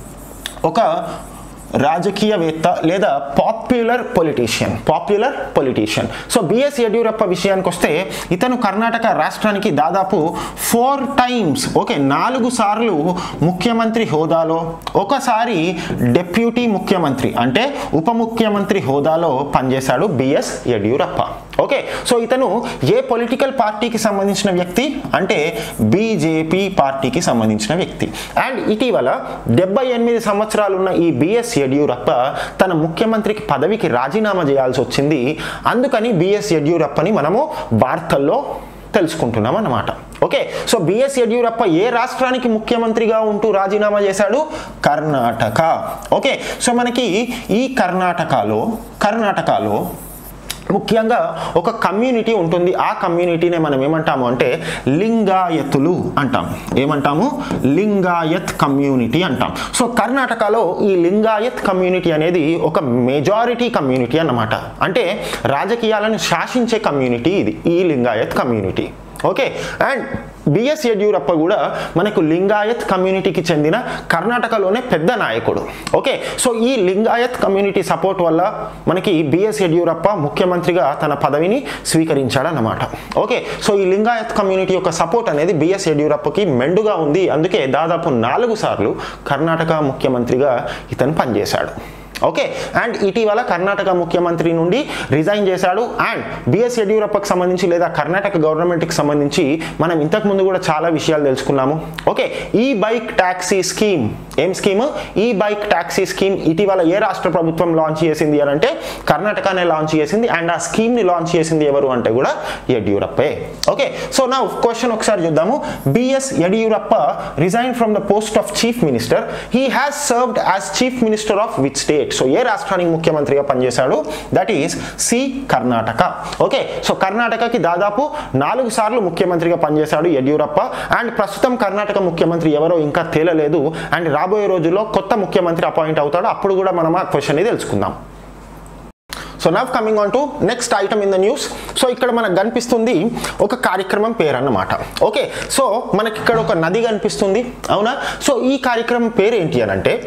ఒక రాజకీయవేత్త లేదా popular politician popular politician so BS Yediyurappa విషయానికి వస్తే ఇతను కర్ణాటక రాష్ట్రానికి దాదాపు ఫోర్ టైమ్స్ ఓకే నాలుగు సార్లు ముఖ్యమంత్రి హోదాలో ఒకసారి డెప్యూటీ ముఖ్యమంత్రి అంటే ఉప ముఖ్యమంత్రి హోదాలో పనిచేశాడు బిఎస్ యడ్యూరప్ప ఓకే సో ఇతను ఏ పొలిటికల్ పార్టీకి సంబంధించిన వ్యక్తి అంటే బీజేపీ పార్టీకి సంబంధించిన వ్యక్తి అండ్ ఇటీవల డెబ్బై ఎనిమిది సంవత్సరాలు ఉన్న ఈ బిఎస్ యడ్యూరప్ప తన ముఖ్యమంత్రికి పదవికి రాజీనామా చేయాల్సి వచ్చింది అందుకని బిఎస్ యడ్యూరప్పని మనము వార్తల్లో తెలుసుకుంటున్నాం అన్నమాట ఓకే సో బిఎస్ యడ్యూరప్ప ఏ రాష్ట్రానికి ముఖ్యమంత్రిగా ఉంటూ రాజీనామా చేశాడు కర్ణాటక ఓకే సో మనకి ఈ కర్ణాటకలో కర్ణాటకలో ముఖ్యంగా ఒక కమ్యూనిటీ ఉంటుంది ఆ కమ్యూనిటీనే మనం ఏమంటాము అంటే లింగాయతులు అంటాం ఏమంటాము లింగాయత్ కమ్యూనిటీ అంటాం సో కర్ణాటకలో ఈ లింగాయత్ కమ్యూనిటీ అనేది ఒక మెజారిటీ కమ్యూనిటీ అన్నమాట అంటే రాజకీయాలను శాసించే కమ్యూనిటీ ఇది ఈ Lingayat community okay and BS Yediyurappa కూడా మనకు లింగాయత్ కమ్యూనిటీకి చెందిన కర్ణాటకలోనే పెద్ద నాయకుడు ఓకే సో ఈ లింగాయత్ కమ్యూనిటీ సపోర్ట్ వల్ల మనకి బిఎస్ యడ్యూరప్ప ముఖ్యమంత్రిగా తన పదవిని స్వీకరించాడన్నమాట ఓకే సో ఈ లింగాయత్ కమ్యూనిటీ యొక్క సపోర్ట్ అనేది బిఎస్ యడ్యూరప్పకి మెండుగా ఉంది అందుకే దాదాపు నాలుగు సార్లు కర్ణాటక ముఖ్యమంత్రిగా ఇతను పనిచేశాడు ఓకే అండ్ ఇటీవల కర్ణాటక ముఖ్యమంత్రి నుండి రిజైన్ చేశాడు అండ్ బిఎస్ యడ్యూరప్పకి సంబంధించి లేదా కర్ణాటక గవర్నమెంట్కి సంబంధించి మనం ఇంతకు ముందు కూడా చాలా విషయాలు తెలుసుకున్నాము ఓకే ఈ బైక్ ట్యాక్సీ స్కీమ్ ఏం స్కీమ్ ఈ బైక్ ట్యాక్సీ స్కీమ్ ఇటీవల ఏ రాష్ట్ర ప్రభుత్వం లాంచ్ చేసింది అని అంటే కర్ణాటకనే లాంచ్ చేసింది అండ్ ఆ స్కీమ్ని లాంచ్ చేసింది ఎవరు అంటే కూడా యడ్యూరప్పే ఓకే సో నా క్వశ్చన్ ఒకసారి చూద్దాము BS Yediyurappa resign from the post of chief minister he has served as chief minister of which state so ఏ రాష్ట్రానికి ముఖ్యమంత్రిగా పనిచేశాడు that is C Karnataka okay so కర్ణాటకకి దాదాపు నాలుగు సార్లు ముఖ్యమంత్రిగా పనిచేశాడు యడ్యూరప్ప అండ్ ప్రస్తుతం కర్ణాటక ముఖ్యమంత్రి ఎవరో ఇంకా తేలలేదు అండ్ రాబోయే రోజుల్లో కొత్త ముఖ్యమంత్రి అపాయింట్ అవుతాడు అప్పుడు కూడా మనం ఆ క్వశ్చన్ తెలుసుకుందాం so now coming on to next item in the news so ఇక్కడ మనకు కనిపిస్తుంది ఒక కార్యక్రమం పేరు అన్నమాట ఓకే సో మనకి ఇక్కడ ఒక నది కనిపిస్తుంది అవునా సో ఈ కార్యక్రమం పేరు ఏంటి అని అంటే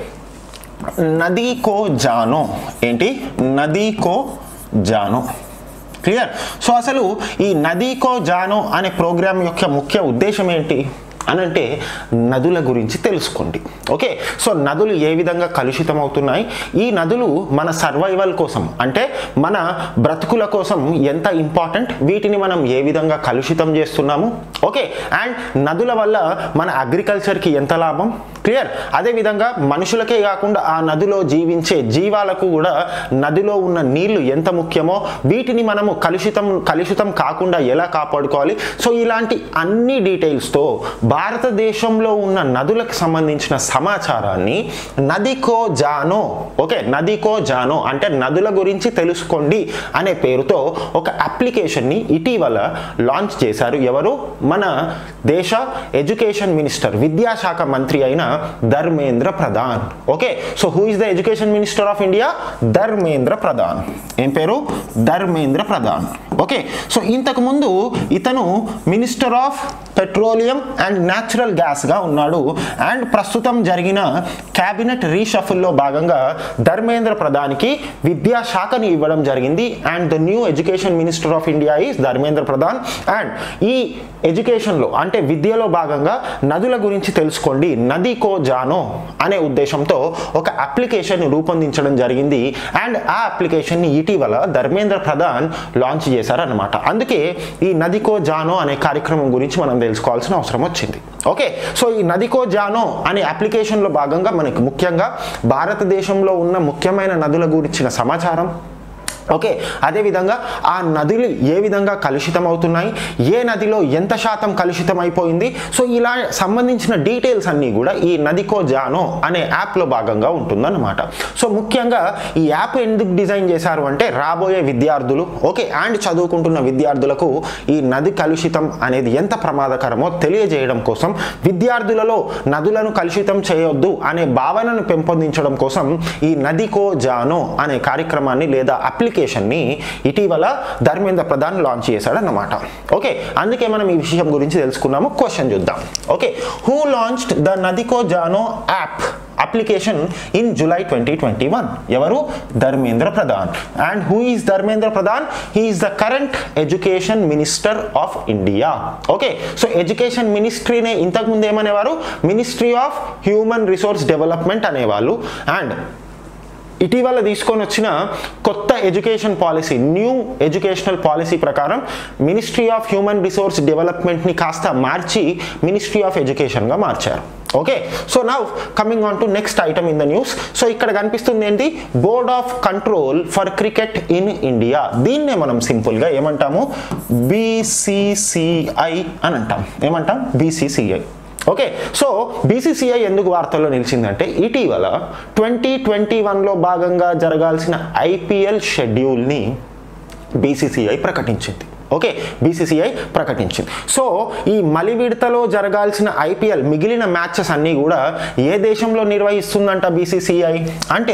నదీ కో జానో ఏంటి నదీ కో జానో క్లియర్ సో అసలు ఈ నదీ కో జానో అనే ప్రోగ్రామ్ యొక్క ముఖ్య ఉద్దేశం ఏంటి అని అంటే నదుల గురించి తెలుసుకోండి ఓకే సో నదులు ఏ విధంగా కలుషితం అవుతున్నాయి ఈ నదులు మన సర్వైవల్ కోసం అంటే మన బ్రతుకుల కోసం ఎంత ఇంపార్టెంట్ వీటిని మనం ఏ విధంగా కలుషితం చేస్తున్నాము ఓకే అండ్ నదుల వల్ల మన అగ్రికల్చర్కి ఎంత లాభం క్లియర్ అదేవిధంగా మనుషులకే కాకుండా ఆ నదిలో జీవించే జీవాలకు కూడా నదిలో ఉన్న నీళ్లు ఎంత ముఖ్యమో వీటిని మనము కలుషితం కలుషితం కాకుండా ఎలా కాపాడుకోవాలి సో ఇలాంటి అన్ని డీటెయిల్స్తో భారతదేశంలో ఉన్న నదులకు సంబంధించిన సమాచారాన్ని నదికో జానో ఓకే నదికో జానో అంటే నదుల గురించి తెలుసుకోండి అనే పేరుతో ఒక అప్లికేషన్ని ఇటీవల లాంచ్ చేశారు ఎవరు మన దేశ ఎడ్యుకేషన్ మినిస్టర్ విద్యాశాఖ మంత్రి అయిన Dharmendra Pradhan okay so who is the education minister of India Dharmendra Pradhan ఏం పేరు ధర్మేంద్ర ప్రధాన్ ఓకే సో ఇంతకు ముందు ఇతను minister of petroleum and natural గ్యాస్గా ఉన్నాడు అండ్ ప్రస్తుతం జరిగిన క్యాబినెట్ రీషఫుల్లో భాగంగా ధర్మేంద్ర ప్రధాన్కి విద్యాశాఖని ఇవ్వడం జరిగింది and the new education minister of India is Dharmendra Pradhan and ఈ ఎడ్యుకేషన్లో అంటే విద్యలో భాగంగా నదుల గురించి తెలుసుకోండి నది కో జానో అనే ఉద్దేశంతో ఒక అప్లికేషన్ రూపొందించడం జరిగింది అండ్ ఆ అప్లికేషన్ని ఇటీవల ధర్మేంద్ర ప్రధాన్ లాంచ్ చేశారన్నమాట అందుకే ఈ నదికో జానో అనే కార్యక్రమం గురించి మనం తెలుసుకోవాల్సిన అవసరం వచ్చింది ఓకే సో ఈ నదికో జానో అనే అప్లికేషన్లో భాగంగా మనకి ముఖ్యంగా భారతదేశంలో ఉన్న ముఖ్యమైన నదుల గురించిన సమాచారం ఓకే అదేవిధంగా ఆ నదులు ఏ విధంగా కలుషితం అవుతున్నాయి ఏ నదిలో ఎంత శాతం కలుషితం అయిపోయింది సో ఇలా సంబంధించిన డీటెయిల్స్ అన్నీ కూడా ఈ నదికో జానో అనే యాప్లో భాగంగా ఉంటుందన్నమాట సో ముఖ్యంగా ఈ యాప్ ఎందుకు డిజైన్ చేశారు అంటే రాబోయే విద్యార్థులు ఓకే అండ్ చదువుకుంటున్న విద్యార్థులకు ఈ నది కలుషితం అనేది ఎంత ప్రమాదకరమో తెలియజేయడం కోసం విద్యార్థులలో నదులను కలుషితం చేయొద్దు అనే భావనను పెంపొందించడం కోసం ఈ నదికో జానో అనే కార్యక్రమాన్ని లేదా అప్లికేషన్ని ఇటీవల ధర్మేంద్ర ప్రధాన్ లాంచ్ చేశాడన్నమాట ఓకే అందుకే మనం ఈ విషయం గురించి తెలుసుకున్నాము క్వశ్చన్ చూద్దాం okay who launched the Nadi ko Jaano app application in July twenty twenty one ఎవరు Dharmendra Pradhan and who is Dharmendra Pradhan he is the current education minister of India okay so education మినిస్ట్రీనే ఇంతకుముందు ఏమనేవారు ministry of human resource development అనేవాళ్ళు అండ్ ఇటీవల తీసుకొని వచ్చిన కొత్త education policy new educational policy ప్రకారం మినిస్ట్రీ ఆఫ్ హ్యూమన్ రిసోర్స్ డెవలప్మెంట్ని కాస్త మార్చి మినిస్ట్రీ ఆఫ్ ఎడ్యుకేషన్గా మార్చారు ఓకే సో నా coming on to next item in the news so ఇక్కడ కనిపిస్తుంది ఏంటి Board of Control for Cricket in India దీన్నే మనం సింపుల్గా ఏమంటాము బీసీసీఐ అని అంటాం ఏమంటాం బీసీసీఐ ఓకే సో బీసీసీఐ ఎందుకు వార్తల్లో నిలిచిందంటే ఇటీవల ట్వంటీ ట్వంటీ వన్లో భాగంగా జరగాల్సిన ఐపీఎల్ షెడ్యూల్ని బీసీసీఐ ప్రకటించింది ఓకే బీసీసీఐ ప్రకటించింది సో ఈ మలి విడతలో జరగాల్సిన ఐపీఎల్ మిగిలిన మ్యాచెస్ అన్నీ కూడా ఏ దేశంలో నిర్వహిస్తుందంట బీసీసీఐ అంటే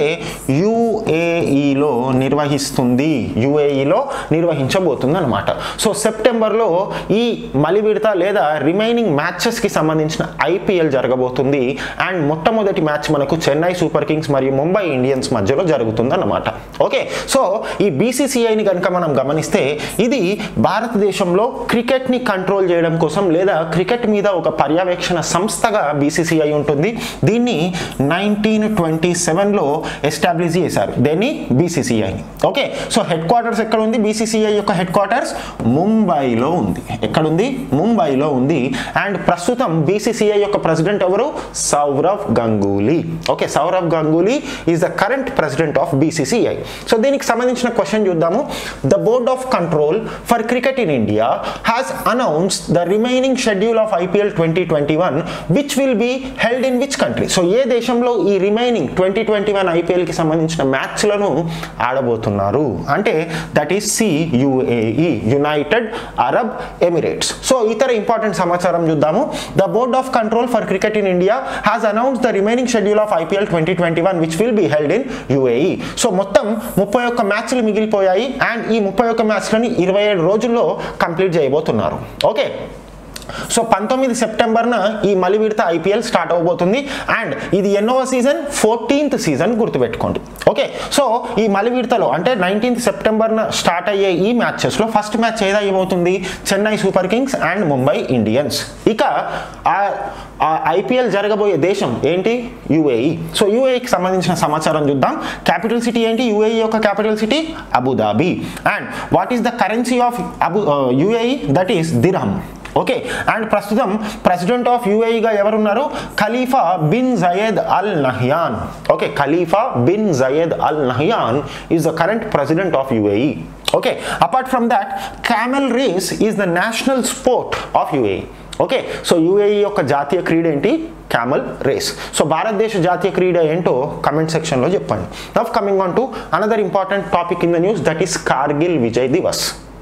యుఏఈలో నిర్వహిస్తుంది యుఏఈలో నిర్వహించబోతుంది అనమాట సో సెప్టెంబర్లో ఈ మలి విడత లేదా రిమైనింగ్ మ్యాచెస్కి సంబంధించిన ఐపీఎల్ జరగబోతుంది అండ్ మొట్టమొదటి మ్యాచ్ మనకు చెన్నై సూపర్ కింగ్స్ మరియు ముంబై ఇండియన్స్ మధ్యలో జరుగుతుంది అన్నమాట ఓకే సో ఈ బీసీసీఐని కనుక మనం గమనిస్తే ఇది భారతదేశంలో క్రికెట్ని కంట్రోల్ చేయడం కోసం లేదా క్రికెట్ మీద ఒక పర్యవేక్షణ సంస్థగా బీసీసీఐ ఉంటుంది దీన్ని నైన్టీన్ ట్వంటీ సెవెన్లో ఎస్టాబ్లిష్ చేశారు దేన్ని బీసీసీఐని ఓకే సో హెడ్ క్వార్టర్స్ ఎక్కడ ఉంది బీసీసీఐ యొక్క హెడ్ క్వార్టర్స్ ముంబైలో ఉంది ఎక్కడుంది ముంబైలో ఉంది అండ్ ప్రస్తుతం బీసీసీఐ యొక్క ప్రెసిడెంట్ ఎవరు Sourav Ganguly okay Sourav Ganguly is the current president of BCCI so దీనికి సంబంధించిన క్వశ్చన్ చూద్దాము the Board of Control for Cricket in India has announce the remaining schedule of IPL twenty twenty one which will be held in which country so ఏ దేశంలో ఈ remaining twenty twenty one ఐపీఎల్కి సంబంధించిన మ్యాచ్లను ఆడబోతున్నారు అంటే that is C UAE United Arab Emirates so ఇతర important సమాచారం చూద్దాము the Board of Control for Cricket in India has announce the remaining schedule of IPL twenty twenty one which will be held in UAE so మొత్తం ముప్పై ఒక్క మ్యాచ్లు మిగిలిపోయాయి and ఈ ముప్పై ఒక్క మ్యాచ్లని ఇరవై ఏడు రోజుల్లో కంప్లీట్ చేయబోతున్నారు ఓకే సో పంతొమ్మిది సెప్టెంబర్న ఈ మలి విడత ఐపీఎల్ స్టార్ట్ అవబోతుంది అండ్ ఇది ఎన్నోవ సీజన్ ఫోర్టీన్త్ సీజన్ గుర్తుపెట్టుకోండి ఓకే సో ఈ మలి విడతలో అంటే నైన్టీన్త్ సెప్టెంబర్న స్టార్ట్ అయ్యే ఈ మ్యాచెస్లో ఫస్ట్ మ్యాచ్ ఏదా ఏమవుతుంది Chennai Super Kings and Mumbai Indians ఇక ఆ ఐపీఎల్ జరగబోయే దేశం ఏంటి యుఏఈ సో యుఏఈకి సంబంధించిన సమాచారం చూద్దాం క్యాపిటల్ సిటీ ఏంటి యుఏఈ యొక్క capital city Abu Dhabi and what is the currency of Abu UAE that is dirham okay and ప్రస్తుతం ప్రెసిడెంట్ ఆఫ్ యుఏఈగా ఎవరున్నారు Khalifa bin Zayed Al Nahyan okay Khalifa bin Zayed Al Nahyan is the current president of UAE okay apart from that camel race is the national sport of UAE okay so UAE యొక్క జాతీయ క్రీడ ఏంటి camel race so భారతదేశ జాతీయ క్రీడ ఏంటో comment సెక్షన్లో చెప్పండి now coming on to another important topic in the news that is Kargil Vijay Diwas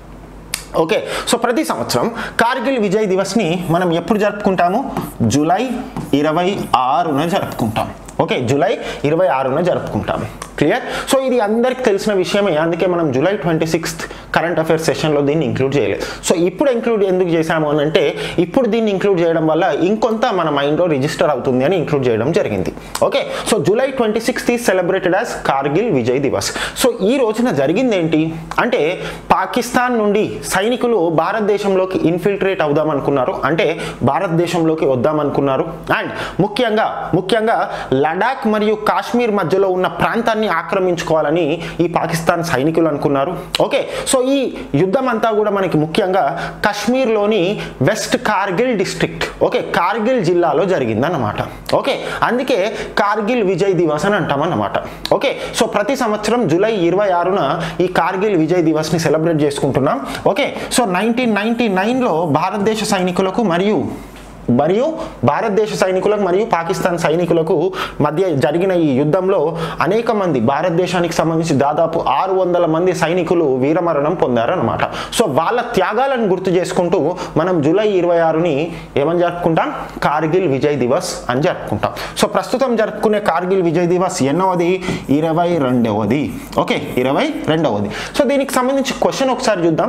okay so ప్రతి సంవత్సరం కార్గిల్ విజయ్ దివస్ని మనం ఎప్పుడు జరుపుకుంటాము జూలై ఇరవై ఆరున జరుపుకుంటాం ఓకే జూలై ఇరవై ఆరున జరుపుకుంటాం క్లియర్ సో ఇది అందరికి తెలిసిన విషయమే అందుకే మనం July twenty sixth current affairs సెషన్లో దీన్ని ఇంక్లూడ్ చేయలేదు సో ఇప్పుడు ఇంక్లూడ్ ఎందుకు చేశాము అని అంటే ఇప్పుడు దీన్ని ఇంక్లూడ్ చేయడం వల్ల ఇంకొంత మన మైండ్లో రిజిస్టర్ అవుతుంది అని ఇంక్లూడ్ చేయడం జరిగింది okay so July twenty sixth is celebrated as Kargil Vijay Diwas so ఈ రోజున జరిగింది ఏంటి అంటే పాకిస్తాన్ నుండి సైనికులు భారతదేశంలోకి ఇన్ఫిల్ట్రేట్ అవుదాం అనుకున్నారు అంటే భారతదేశంలోకి వద్దాం అనుకున్నారు అండ్ ముఖ్యంగా ముఖ్యంగా లడాక్ మరియు కాశ్మీర్ మధ్యలో ఉన్న ప్రాంతాన్ని ఆక్రమించుకోవాలని ఈ పాకిస్తాన్ సైనికులు అనుకున్నారు ఓకే సో ఈ యుద్ధం అంతా కూడా మనకి ముఖ్యంగా కశ్మీర్లోని west Kargil district okay Kargil జిల్లాలో జరిగిందన్నమాట ఓకే అందుకే కార్గిల్ విజయ్ దివస్ అని అంటామన్నమాట ఓకే సో ప్రతి సంవత్సరం జూలై ఇరవై ఆరున ఈ కార్గిల్ విజయ్ దివస్ని సెలబ్రేట్ చేసుకుంటున్నాం ఓకే సో నైన్టీన్ నైన్టీ నైన్లో భారతదేశ సైనికులకు మరియు మరియు భారతదేశ సైనికులకు మరియు పాకిస్తాన్ సైనికులకు మధ్య జరిగిన ఈ యుద్ధంలో అనేక మంది భారతదేశానికి సంబంధించి దాదాపు ఆరు వందల మంది సైనికులు వీరమరణం పొందారనమాట సో వాళ్ళ త్యాగాలను గుర్తు చేసుకుంటూ మనం జూలై ఇరవై ఆరుని ఏమని జరుపుకుంటాం కార్గిల్ విజయ్ దివస్ అని జరుపుకుంటాం సో ప్రస్తుతం జరుపుకునే కార్గిల్ విజయ్ దివస్ ఎన్నవది ఇరవై రెండవది ఓకే ఇరవై రెండవది సో దీనికి సంబంధించి క్వశ్చన్ ఒకసారి చూద్దాం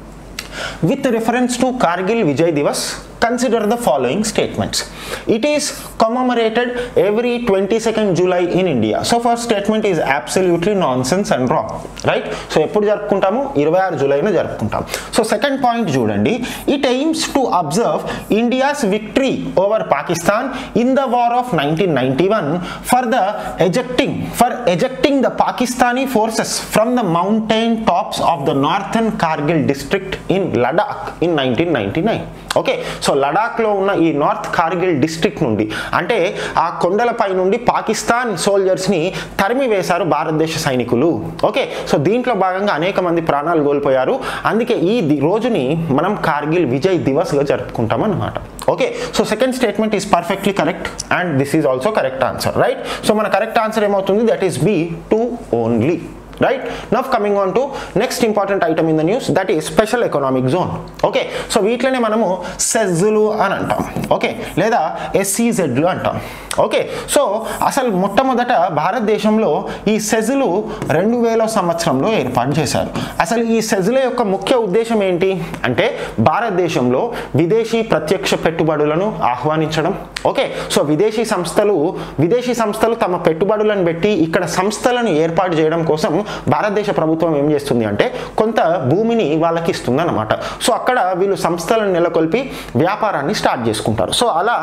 with reference to Kargil Vijay Divas, consider the following statements. It is commemorated every 22nd July in India. So first statement is absolutely nonsense and wrong, right? So ఎప్పుడు జరుపుకుంటాము ఇరవై ఆరు జూలైన జరుపుకుంటాం సో సెకండ్ పాయింట్ చూడండి it aims to observe India's victory over Pakistan in the war of nineteen ninety one for the ejecting for ejecting the Pakistani forces from the mountain tops of the northern Kargil district in Ladakh in nineteen ninety nine okay so లడాక్లో ఉన్న ఈ north Kargil district నుండి అంటే ఆ కొండలపై నుండి పాకిస్తాన్ సోల్జర్స్ని తరిమి వేశారు భారతదేశ సైనికులు ఓకే సో దీంట్లో భాగంగా అనేక మంది ప్రాణాలు కోల్పోయారు అందుకే ఈ ది- రోజుని మనం కార్గిల్ విజయ్ దివస్గా జరుపుకుంటాం అన్నమాట okay so second statement is perfectly correct and this is also correct answer right so మన కరెక్ట్ ఆన్సర్ ఏమవుతుంది that is B two only right now coming on to next important item in the news that is special economic zone okay so వీటిలోనే మనము సెజ్లు అని అంటాం okay లేదా ఎస్సీజెడ్లు అంటాం okay so అసలు మొట్టమొదట భారతదేశంలో ఈ సెజ్లు రెండు వేల సంవత్సరంలో ఏర్పాటు చేశారు అసలు ఈ సెజ్ల యొక్క ముఖ్య ఉద్దేశం ఏంటి అంటే భారతదేశంలో విదేశీ ప్రత్యక్ష పెట్టుబడులను ఆహ్వానించడం ఓకే సో విదేశీ సంస్థలు విదేశీ సంస్థలు తమ పెట్టుబడులను పెట్టి ఇక్కడ సంస్థలను ఏర్పాటు చేయడం కోసం భారతదేశ ప్రభుత్వం ఏం చేస్తుంది అంటే కొంత భూమిని వాళ్ళకి ఇస్తుంది అనమాట సో అక్కడ వీళ్ళు సంస్థలను నెలకొల్పి వ్యాపారాన్ని స్టార్ట్ చేసుకుంటారు సో అలా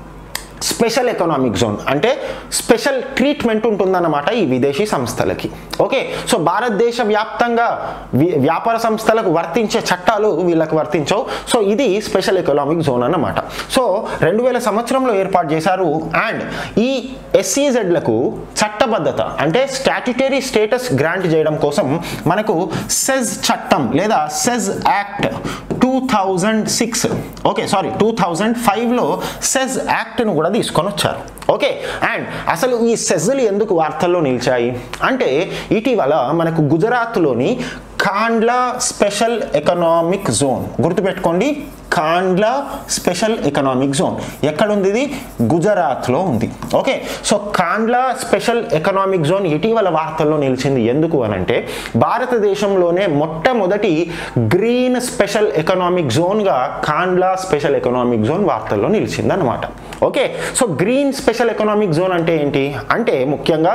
స్పెషల్ ఎకనామిక్ జోన్ అంటే స్పెషల్ ట్రీట్మెంట్ ఉంటుందన్నమాట ఈ విదేశీ సంస్థలకి ఓకే సో భారతదేశ వ్యాప్తంగా వి- వ్యాపార సంస్థలకు వర్తించే చట్టాలు వీళ్ళకి వర్తించవు సో ఇది స్పెషల్ ఎకనామిక్ జోన్ అన్నమాట సో రెండు వేల సంవత్సరంలో ఏర్పాటు చేశారు అండ్ ఈ ఎస్సీజెడ్లకు చట్టబద్ధత అంటే స్టాట్యుటరీ స్టేటస్ గ్రాంట్ చేయడం కోసం మనకు సెజ్ చట్టం లేదా SEZ act two thousand six okay sorry two thousand ఫైవ్లో సెజ్ యాక్ట్ను కూడా తీసుకొని వచ్చారు ఓకే అండ్ అసలు ఈ సెజ్లు ఎందుకు వార్తల్లో నిలిచాయి అంటే ఇటీవల మనకు గుజరాత్లోని కాండ్లా స్పెషల్ ఎకనామిక్ జోన్ గుర్తుపెట్టుకోండి కాండ్లా స్పెషల్ ఎకనామిక్ జోన్ ఎక్కడుంది ఇది గుజరాత్లో ఉంది okay so Kandla special economic zone ఇటీవల వార్తల్లో నిలిచింది ఎందుకు అనంటే భారతదేశంలోనే మొట్టమొదటి గ్రీన్ స్పెషల్ ఎకనామిక్ జోన్గా కాండ్లా స్పెషల్ ఎకనామిక్ జోన్ వార్తల్లో నిలిచింది అనమాట okay so green special economic zone అంటే ఏంటి అంటే ముఖ్యంగా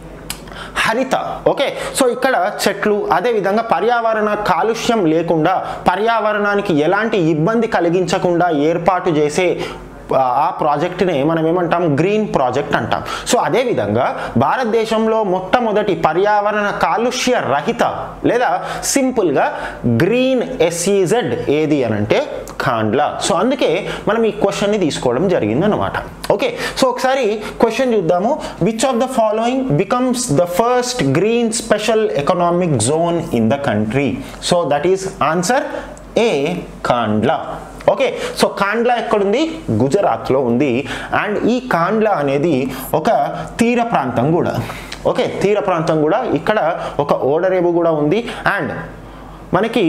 హరిత ఓకే సో ఇక్కడ చెట్లు అదేవిధంగా పర్యావరణ కాలుష్యం లేకుండా పర్యావరణానికి ఎలాంటి ఇబ్బంది కలిగించకుండా ఏర్పాటు చేసే ఆ, ఆ ప్రాజెక్ట్ని మనం ఏమంటాం గ్రీన్ ప్రాజెక్ట్ అంటాం సో అదేవిధంగా భారతదేశంలో మొట్టమొదటి పర్యావరణ కాలుష్య రహిత లేదా సింపుల్గా గ్రీన్ ఎస్ఈజెడ్ ఏది అని అంటే ఖాండ్లా సో అందుకే మనం ఈ క్వశ్చన్ని తీసుకోవడం జరిగింది అనమాట ఓకే సో ఒకసారి క్వశ్చన్ చూద్దాము which of the following becomes the first green special economic zone in the country so that is answer A Kandla okay so Kandla ఎక్కడుంది గుజరాత్లో ఉంది అండ్ ఈ కాండ్లా అనేది ఒక తీర ప్రాంతం కూడా ఓకే తీర ప్రాంతం కూడా ఇక్కడ ఒక ఓడరేవు కూడా ఉంది అండ్ మనకి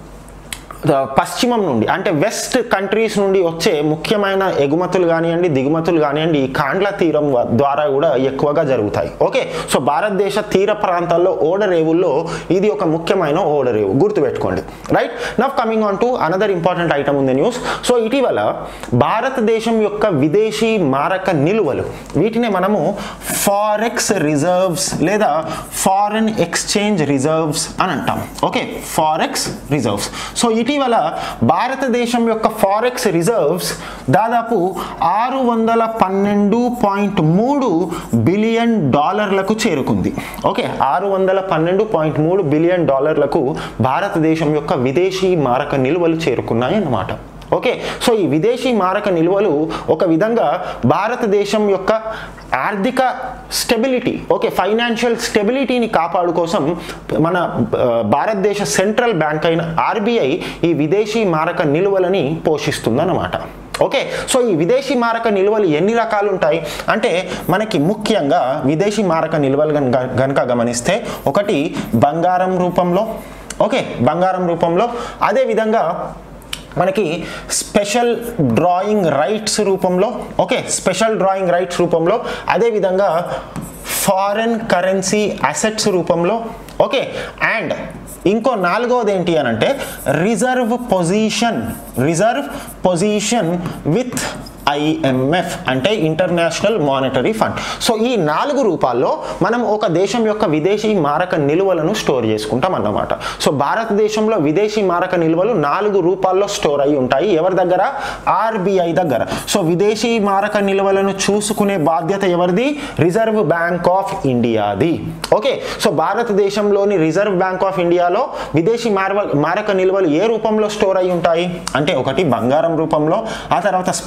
ద- పశ్చిమం నుండి అంటే వెస్ట్ కంట్రీస్ నుండి వచ్చే ముఖ్యమైన ఎగుమతులు కానివ్వండి దిగుమతులు కానివ్వండి ఈ కాండ్ల తీరం వ- ద్వారా కూడా ఎక్కువగా జరుగుతాయి ఓకే సో భారతదేశ తీర ప్రాంతాల్లో ఓడరేవుల్లో ఇది ఒక ముఖ్యమైన ఓడరేవు గుర్తుపెట్టుకోండి right now coming on to another important item ఉంది న్యూస్ సో ఇటీవల భారతదేశం యొక్క విదేశీ మారక నిలువలు వీటిని మనము ఫారెక్స్ రిజర్వ్స్ లేదా ఫారెన్ ఎక్స్చేంజ్ రిజర్వ్స్ అని అంటాం ఓకే ఫారెక్స్ రిజర్వ్స్ సో ఇటీవల భారతదేశం యొక్క ఫారెక్స్ రిజర్వ్స్ దాదాపు ఆరు వందల పన్నెండు పాయింట్ మూడు బిలియన్ డాలర్లకు చేరుకుంది ఓకే ఆరు వందల పన్నెండు పాయింట్ మూడు బిలియన్ డాలర్లకు భారతదేశం యొక్క విదేశీ మారక నిల్వలు చేరుకున్నాయి అన్నమాట ఓకే సో ఈ విదేశీ మారక నిల్వలు ఒక విధంగా భారతదేశం యొక్క ఆర్థిక స్టెబిలిటీ ఓకే ఫైనాన్షియల్ స్టెబిలిటీని కాపాడు కోసం మన ఆ, భారతదేశ సెంట్రల్ బ్యాంక్ అయిన ఆర్బీఐ ఈ విదేశీ మారక నిల్వలని పోషిస్తుందన్నమాట ఓకే సో ఈ విదేశీ మారక నిల్వలు ఎన్ని రకాలు ఉంటాయి అంటే మనకి ముఖ్యంగా విదేశీ మారక నిల్వలు గనుక గనుక గమనిస్తే ఒకటి బంగారం రూపంలో ఓకే బంగారం రూపంలో అదేవిధంగా మనకి స్పెషల్ డ్రాయింగ్ రైట్స్ రూపంలో ఓకే స్పెషల్ డ్రాయింగ్ రైట్స్ రూపంలో అదేవిధంగా ఫారెన్ కరెన్సీ అసెట్స్ రూపంలో ఓకే అండ్ ఇంకో నాలుగవది ఏంటి అని అంటే reserve position reserve position with IMF అంటే ఇంటర్నేషనల్ మానిటరీ ఫండ్ సో ఈ నాలుగు రూపాల్లో మనం ఒక దేశం యొక్క విదేశీ మారక నిల్వలను స్టోర్ చేసుకుంటాం అన్నమాట సో భారతదేశంలో విదేశీ మారక నిల్వలు నాలుగు రూపాల్లో స్టోర్ అయి ఉంటాయి ఎవరి దగ్గర ఆర్బీఐ దగ్గర సో విదేశీ మారక నిల్వలను చూసుకునే బాధ్యత ఎవరిది రిజర్వ్ బ్యాంక్ ఆఫ్ ఇండియాది ఓకే సో భారతదేశంలోని రిజర్వ్ బ్యాంక్ ఆఫ్ ఇండియాలో విదేశీ మారవ మారక నిల్వలు ఏ రూపంలో స్టోర్ అయి ఉంటాయి అంటే ఒకటి బంగారం రూపంలో ఆ తర్వాత స్పెషల్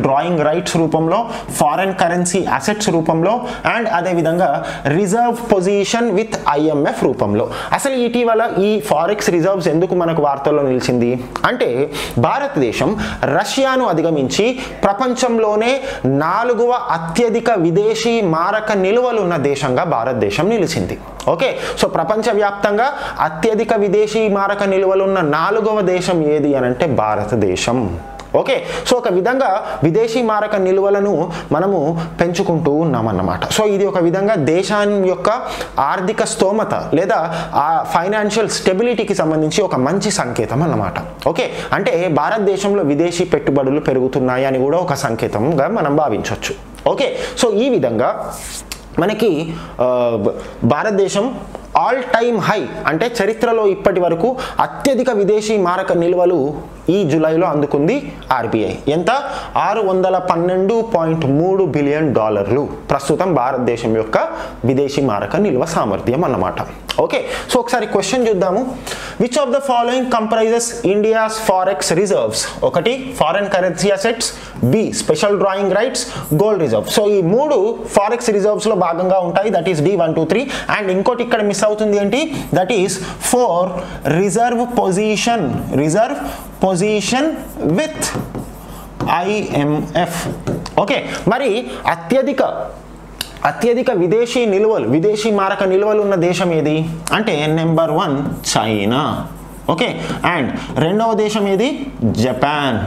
డ్రాయింగ్ రైట్స్ రూపంలో ఫారెన్ కరెన్సీ అసెట్స్ రూపంలో అండ్ అదేవిధంగా రిజర్వ్ పొజిషన్ విత్ ఐఎంఎఫ్ రూపంలో అసలు ఇటీవల ఈ ఫారెక్స్ రిజర్వ్స్ ఎందుకు మనకు వార్తల్లో నిలిచింది అంటే భారతదేశం రష్యాను అధిగమించి ప్రపంచంలోనే నాలుగవ అత్యధిక విదేశీ మారక నిల్వలున్న దేశంగా భారతదేశం నిలిచింది ఓకే సో ప్రపంచవ్యాప్తంగా అత్యధిక విదేశీ మారక నిల్వలున్న నాలుగవ దేశం ఏది అని అంటే భారతదేశం ఓకే సో ఒక విధంగా విదేశీ మారక నిల్వలను మనము పెంచుకుంటూ ఉన్నామన్నమాట సో ఇది ఒక విధంగా దేశాన్ని యొక్క ఆర్థిక స్తోమత లేదా ఆ ఫైనాన్షియల్ స్టెబిలిటీకి సంబంధించి ఒక మంచి సంకేతం అన్నమాట ఓకే అంటే భారతదేశంలో విదేశీ పెట్టుబడులు పెరుగుతున్నాయి అని కూడా ఒక సంకేతంగా మనం భావించవచ్చు ఓకే సో ఈ విధంగా మనకి ఆ, భారతదేశం ఆల్ టైమ్ హై అంటే చరిత్రలో ఇప్పటి వరకు అత్యధిక విదేశీ మారక నిల్వలు ఈ జూలైలో అందుకుంది ఆర్బీఐ ఎంత ఆరు వందల పన్నెండు పాయింట్ మూడు బిలియన్ డాలర్లు ప్రస్తుతం భారతదేశం యొక్క విదేశీ మారక నిల్వ సామర్థ్యం అన్నమాట ఓకే సో ఒకసారి క్వశ్చన్ చూద్దాము which of the following comprises India's forex reserves ఒకటి foreign currency assets B special drawing rights gold reserve so ఈ మూడు ఫారెక్స్ రిజర్వ్స్ లో భాగంగా ఉంటాయి that is D one two three and ఇంకోటి ఇక్కడ మిస్ అవుతుంది ఏంటి that is four reserve position reserve position with IMF okay మరి అత్యధిక అత్యధిక విదేశీ నిల్వలు విదేశీ మారక నిల్వలు ఉన్న దేశం ఏది అంటే number one China okay and రెండవ దేశం ఏది జపాన్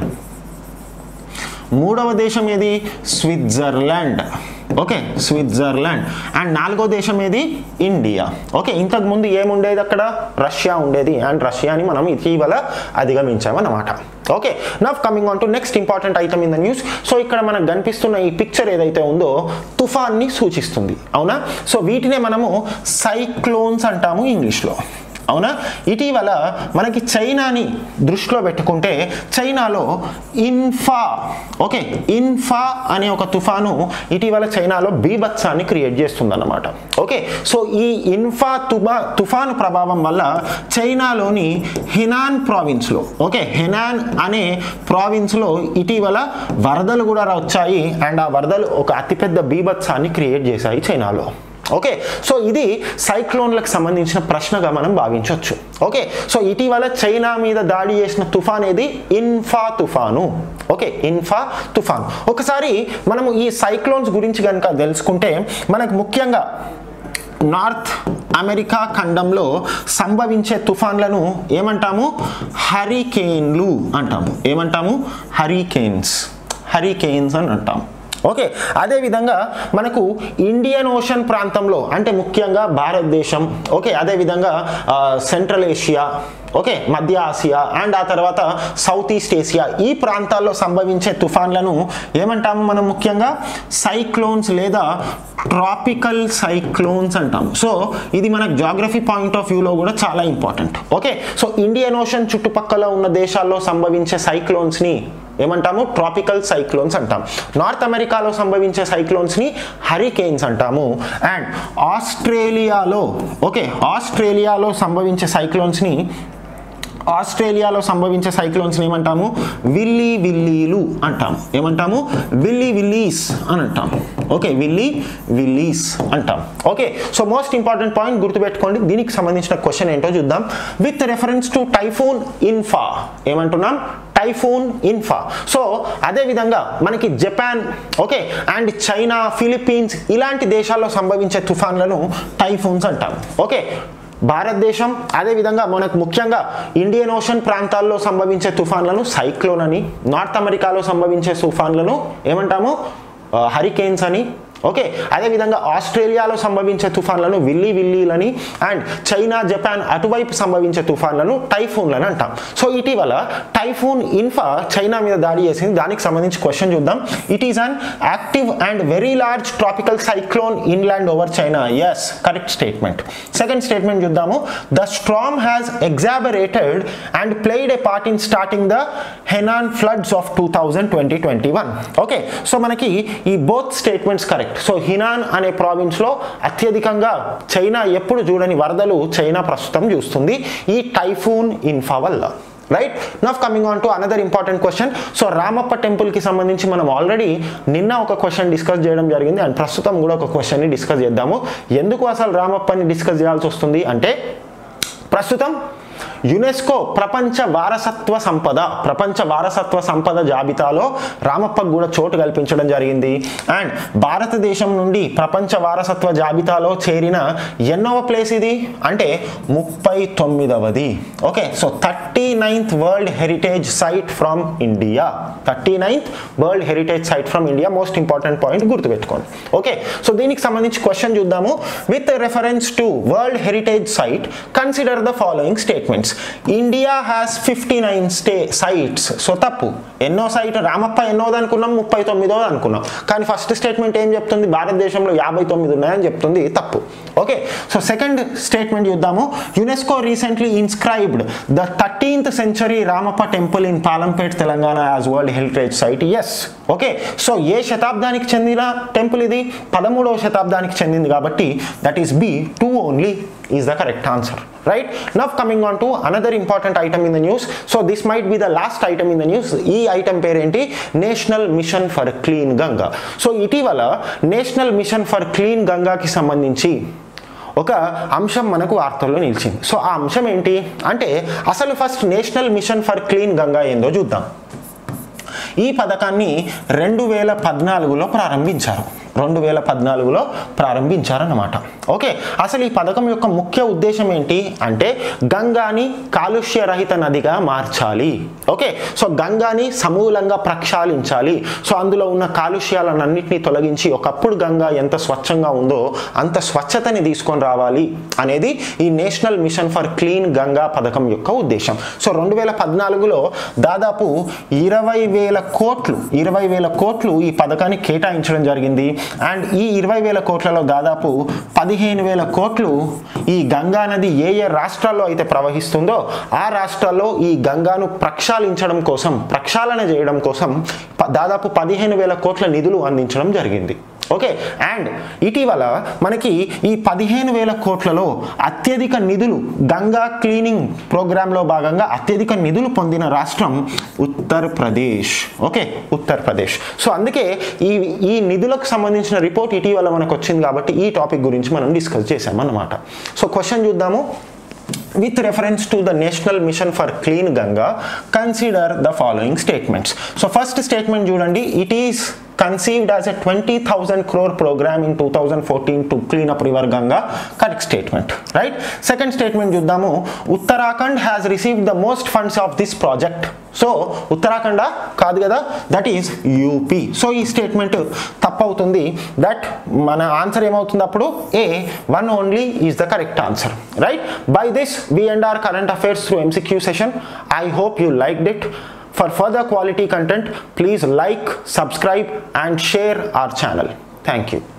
మూడవ దేశం ఏది స్విట్జర్లాండ్ ఓకే స్విట్జర్లాండ్ అండ్ నాలుగో దేశం ఏది ఇండియా ఓకే ఇంతకు ముందు ఏముండేది అక్కడ రష్యా ఉండేది అండ్ రష్యాని మనం ఇటీవల అధిగమించామన్నమాట okay now coming on to next important item in the news so ఇక్కడ మనకు కనిపిస్తున్న ఈ పిక్చర్ ఏదైతే ఉందో తుఫాన్ని సూచిస్తుంది అవునా సో వీటినే మనము సైక్లోన్స్ అంటాము ఇంగ్లీష్లో అవునా ఇటీవల మనకి చైనాని దృష్టిలో పెట్టుకుంటే చైనాలో ఇన్ఫా ఓకే ఇన్ఫా అనే ఒక తుఫాను ఇటీవల చైనాలో బీభత్సాన్ని క్రియేట్ చేస్తుందన్నమాట ఓకే సో ఈ ఇన్ఫా తుఫా తుఫాను ప్రభావం వల్ల చైనాలోని హెనాన్ ప్రావిన్స్లో ఓకే హెనాన్ అనే ప్రావిన్స్లో ఇటీవల వరదలు కూడా వచ్చాయి అండ్ ఆ వరదలు ఒక అతిపెద్ద బీభత్సాన్ని క్రియేట్ చేశాయి చైనాలో ఓకే సో ఇది సైక్లోన్లకు సంబంధించిన ప్రశ్నగా మనం భావించవచ్చు ఓకే సో ఇటీవల చైనా మీద దాడి చేసిన తుఫాన్ ఏది ఇన్ఫా తుఫాను ఓకే ఇన్ఫా తుఫాన్ ఒకసారి మనము ఈ సైక్లోన్స్ గురించి కనుక తెలుసుకుంటే మనకు ముఖ్యంగా నార్త్ అమెరికా ఖండంలో సంభవించే తుఫాన్లను ఏమంటాము హరికేన్లు అంటాము ఏమంటాము హరికేన్స్ హరికేన్స్ అని అంటాము ఓకే అదేవిధంగా మనకు ఇండియన్ ఓషన్ ప్రాంతంలో అంటే ముఖ్యంగా భారతదేశం ఓకే అదేవిధంగా ఆ, సెంట్రల్ ఏషియా ఓకే మధ్య ఆసియా అండ్ ఆ తర్వాత సౌత్ ఈస్ట్ ఏషియా ఈ ప్రాంతాల్లో సంభవించే తుఫాన్లను ఏమంటాము మనం ముఖ్యంగా సైక్లోన్స్ లేదా ట్రాపికల్ సైక్లోన్స్ అంటాం సో ఇది మనకు జాగ్రఫీ పాయింట్ ఆఫ్ వ్యూలో కూడా చాలా important okay so Indian ocean చుట్టుపక్కల ఉన్న దేశాల్లో సంభవించే సైక్లోన్స్ని ఏమంటాము ట్రాపికల్ సైక్లోన్స్ అంటాం నార్త్ అమెరికాలో సంభవించే సైక్లోన్స్ని హరికేన్స్ అంటాము అండ్ ఆస్ట్రేలియాలో ఓకే ఆస్ట్రేలియాలో సంభవించే సైక్లోన్స్ని ఆస్ట్రేలియాలో సంభవించే సైక్లోన్స్ ఏమంటాము విల్లీ విల్లీలు అంటాము ఏమంటాము విల్లీ విల్లీస్ అని అంటాం ఓకే విల్లీ విల్లీస్ అంటాం okay so most important point గుర్తుపెట్టుకోండి దీనికి సంబంధించిన క్వశ్చన్ ఏంటో చూద్దాం with reference to typhoon Infa ఏమంటున్నాం టైఫూన్ ఇన్ఫా సో అదేవిధంగా మనకి Japan okay and China Philippines ఇలాంటి దేశాల్లో సంభవించే తుఫాన్లను టైఫూన్స్ అంటాం ఓకే భారతదేశం అదేవిధంగా మనకు ముఖ్యంగా ఇండియన్ ఓషన్ ప్రాంతాల్లో సంభవించే తుఫాన్లను సైక్లోన్ అని నార్త్ అమెరికాలో సంభవించే తుఫాన్లను ఏమంటాము హరికేన్స్ అని ఓకే అదేవిధంగా ఆస్ట్రేలియాలో సంభవించే తుఫాన్లను విల్లీ విల్లీలని అండ్ చైనా జపాన్ అటువైపు సంభవించే తుఫాన్లను టైఫూన్లని అంటాం సో ఇటీవల టైఫూన్ ఇన్ఫా చైనా మీద దాడి చేసింది దానికి సంబంధించి క్వశ్చన్ చూద్దాం it is an active and very large tropical cyclone inland over China yes correct statement second statement చూద్దాము the storm has exacerbated and played a part in starting the Henan floods of two thousand twenty twenty one okay so మనకి ఈ both statements correct so Henan అనే ప్రావిన్స్లో అత్యధికంగా China ఎప్పుడు చూడని వరదలు China ప్రస్తుతం చూస్తుంది ఈ టైఫూన్ ఇన్ఫా వల్ల right now coming on to another important question so Ramappa టెంపుల్కి సంబంధించి మనం ఆల్రెడీ నిన్న ఒక క్వశ్చన్ డిస్కస్ చేయడం జరిగింది అండ్ ప్రస్తుతం కూడా ఒక క్వశ్చన్ని డిస్కస్ చేద్దాము ఎందుకు అసలు రామప్పని డిస్కస్ చేయాల్సి వస్తుంది అంటే ప్రస్తుతం యునెస్కో ప్రపంచ వారసత్వ సంపద ప్రపంచ వారసత్వ సంపద జాబితాలో రామప్పకు కూడా చోటు కల్పించడం జరిగింది అండ్ భారతదేశం నుండి ప్రపంచ వారసత్వ జాబితాలో చేరిన ఎన్నవ ప్లేస్ ఇది అంటే ముప్పై తొమ్మిదవది okay so thirty ninth world heritage site from India thirty ninth world heritage site from India most important point గుర్తుపెట్టుకోండి ఓకే సో దీనికి సంబంధించి క్వశ్చన్ చూద్దాము with reference to world heritage site consider the following statements India has fifty nine stay sites so తప్పు ఎన్నో site Ramappa ఎన్నోది అనుకున్నాం ముప్పై తొమ్మిదోది అనుకున్నాం కానీ ఫస్ట్ స్టేట్మెంట్ ఏం చెప్తుంది భారతదేశంలో యాభై తొమ్మిది ఉన్నాయని చెప్తుంది తప్పు ఓకే సో సెకండ్ స్టేట్మెంట్ చూద్దాము UNESCO recently inscribed the thirteenth century Ramappa temple in Palampet Telangana as world heritage site yes okay so ఏ శతాబ్దానికి చెందిన టెంపుల్ ఇది పదమూడవ శతాబ్దానికి చెందింది కాబట్టి that is B two only is the correct answer right now coming on to another important item in the news so this might be the last item in the news ఈ item పేరేంటి national mission for clean Ganga so ఇటీవల national mission for clean గంగాకి సంబంధించి ఒక అంశం మనకు వార్తల్లో నిలిచింది సో ఆ అంశం ఏంటి అంటే అసలు first national mission for clean Ganga ఏందో చూద్దాం ఈ పథకాన్ని రెండు వేల పద్నాలుగులో ప్రారంభించారు రెండు వేల పద్నాలుగులో ప్రారంభించారన్నమాట ఓకే అసలు ఈ పథకం యొక్క ముఖ్య ఉద్దేశం ఏంటి అంటే గంగాని కాలుష్య రహిత నదిగా మార్చాలి ఓకే సో గంగాని సమూలంగా ప్రక్షాళించాలి సో అందులో ఉన్న కాలుష్యాలన్నింటినీ తొలగించి ఒకప్పుడు గంగా ఎంత స్వచ్ఛంగా ఉందో అంత స్వచ్ఛతని తీసుకొని రావాలి అనేది ఈ national mission for clean Ganga పథకం యొక్క ఉద్దేశం సో రెండు వేల పద్నాలుగులో దాదాపు ఇరవై వేల కోట్లు ఇరవై వేల కోట్లు ఈ పథకానికి కేటాయించడం జరిగింది అండ్ ఈ ఇరవై వేల కోట్లలో దాదాపు పదిహేను వేల కోట్లు ఈ గంగా నది ఏ ఏ రాష్ట్రాల్లో అయితే ప్రవహిస్తుందో ఆ రాష్ట్రాల్లో ఈ గంగాను ప్రక్షాళించడం కోసం ప్రక్షాళన చేయడం కోసం ప- దాదాపు పదిహేను వేల కోట్ల నిధులు అందించడం జరిగింది ఓకే అండ్ ఇటీవల మనకి ఈ పదిహేను వేల కోట్లలో అత్యధిక నిధులు గంగా క్లీనింగ్ ప్రోగ్రాంలో భాగంగా అత్యధిక నిధులు పొందిన రాష్ట్రం ఉత్తరప్రదేశ్ ఓకే ఉత్తరప్రదేశ్ సో అందుకే ఈ ఈ నిధులకు సంబంధించిన రిపోర్ట్ ఇటీవల మనకు వచ్చింది కాబట్టి ఈ టాపిక్ గురించి మనం డిస్కస్ చేసామన్నమాట సో క్వశ్చన్ చూద్దాము with reference to the national mission for clean ganga consider the following statements so first statement చూడండి it is conceived as a 20000 crore program in 2014 to clean up river ganga correct statement right second statement చూద్దాము Uttarakhand has received the most funds of this project so Uttarakhand కాదు కదా that is UP so ఈ statement తప్పవుతుంది that మన answer ఏమవుతుంది అప్పుడు A one only is the correct answer right by this we end our current affairs through MCQ session I hope you like it For further quality content, please like, subscribe and share our channel. Thank you.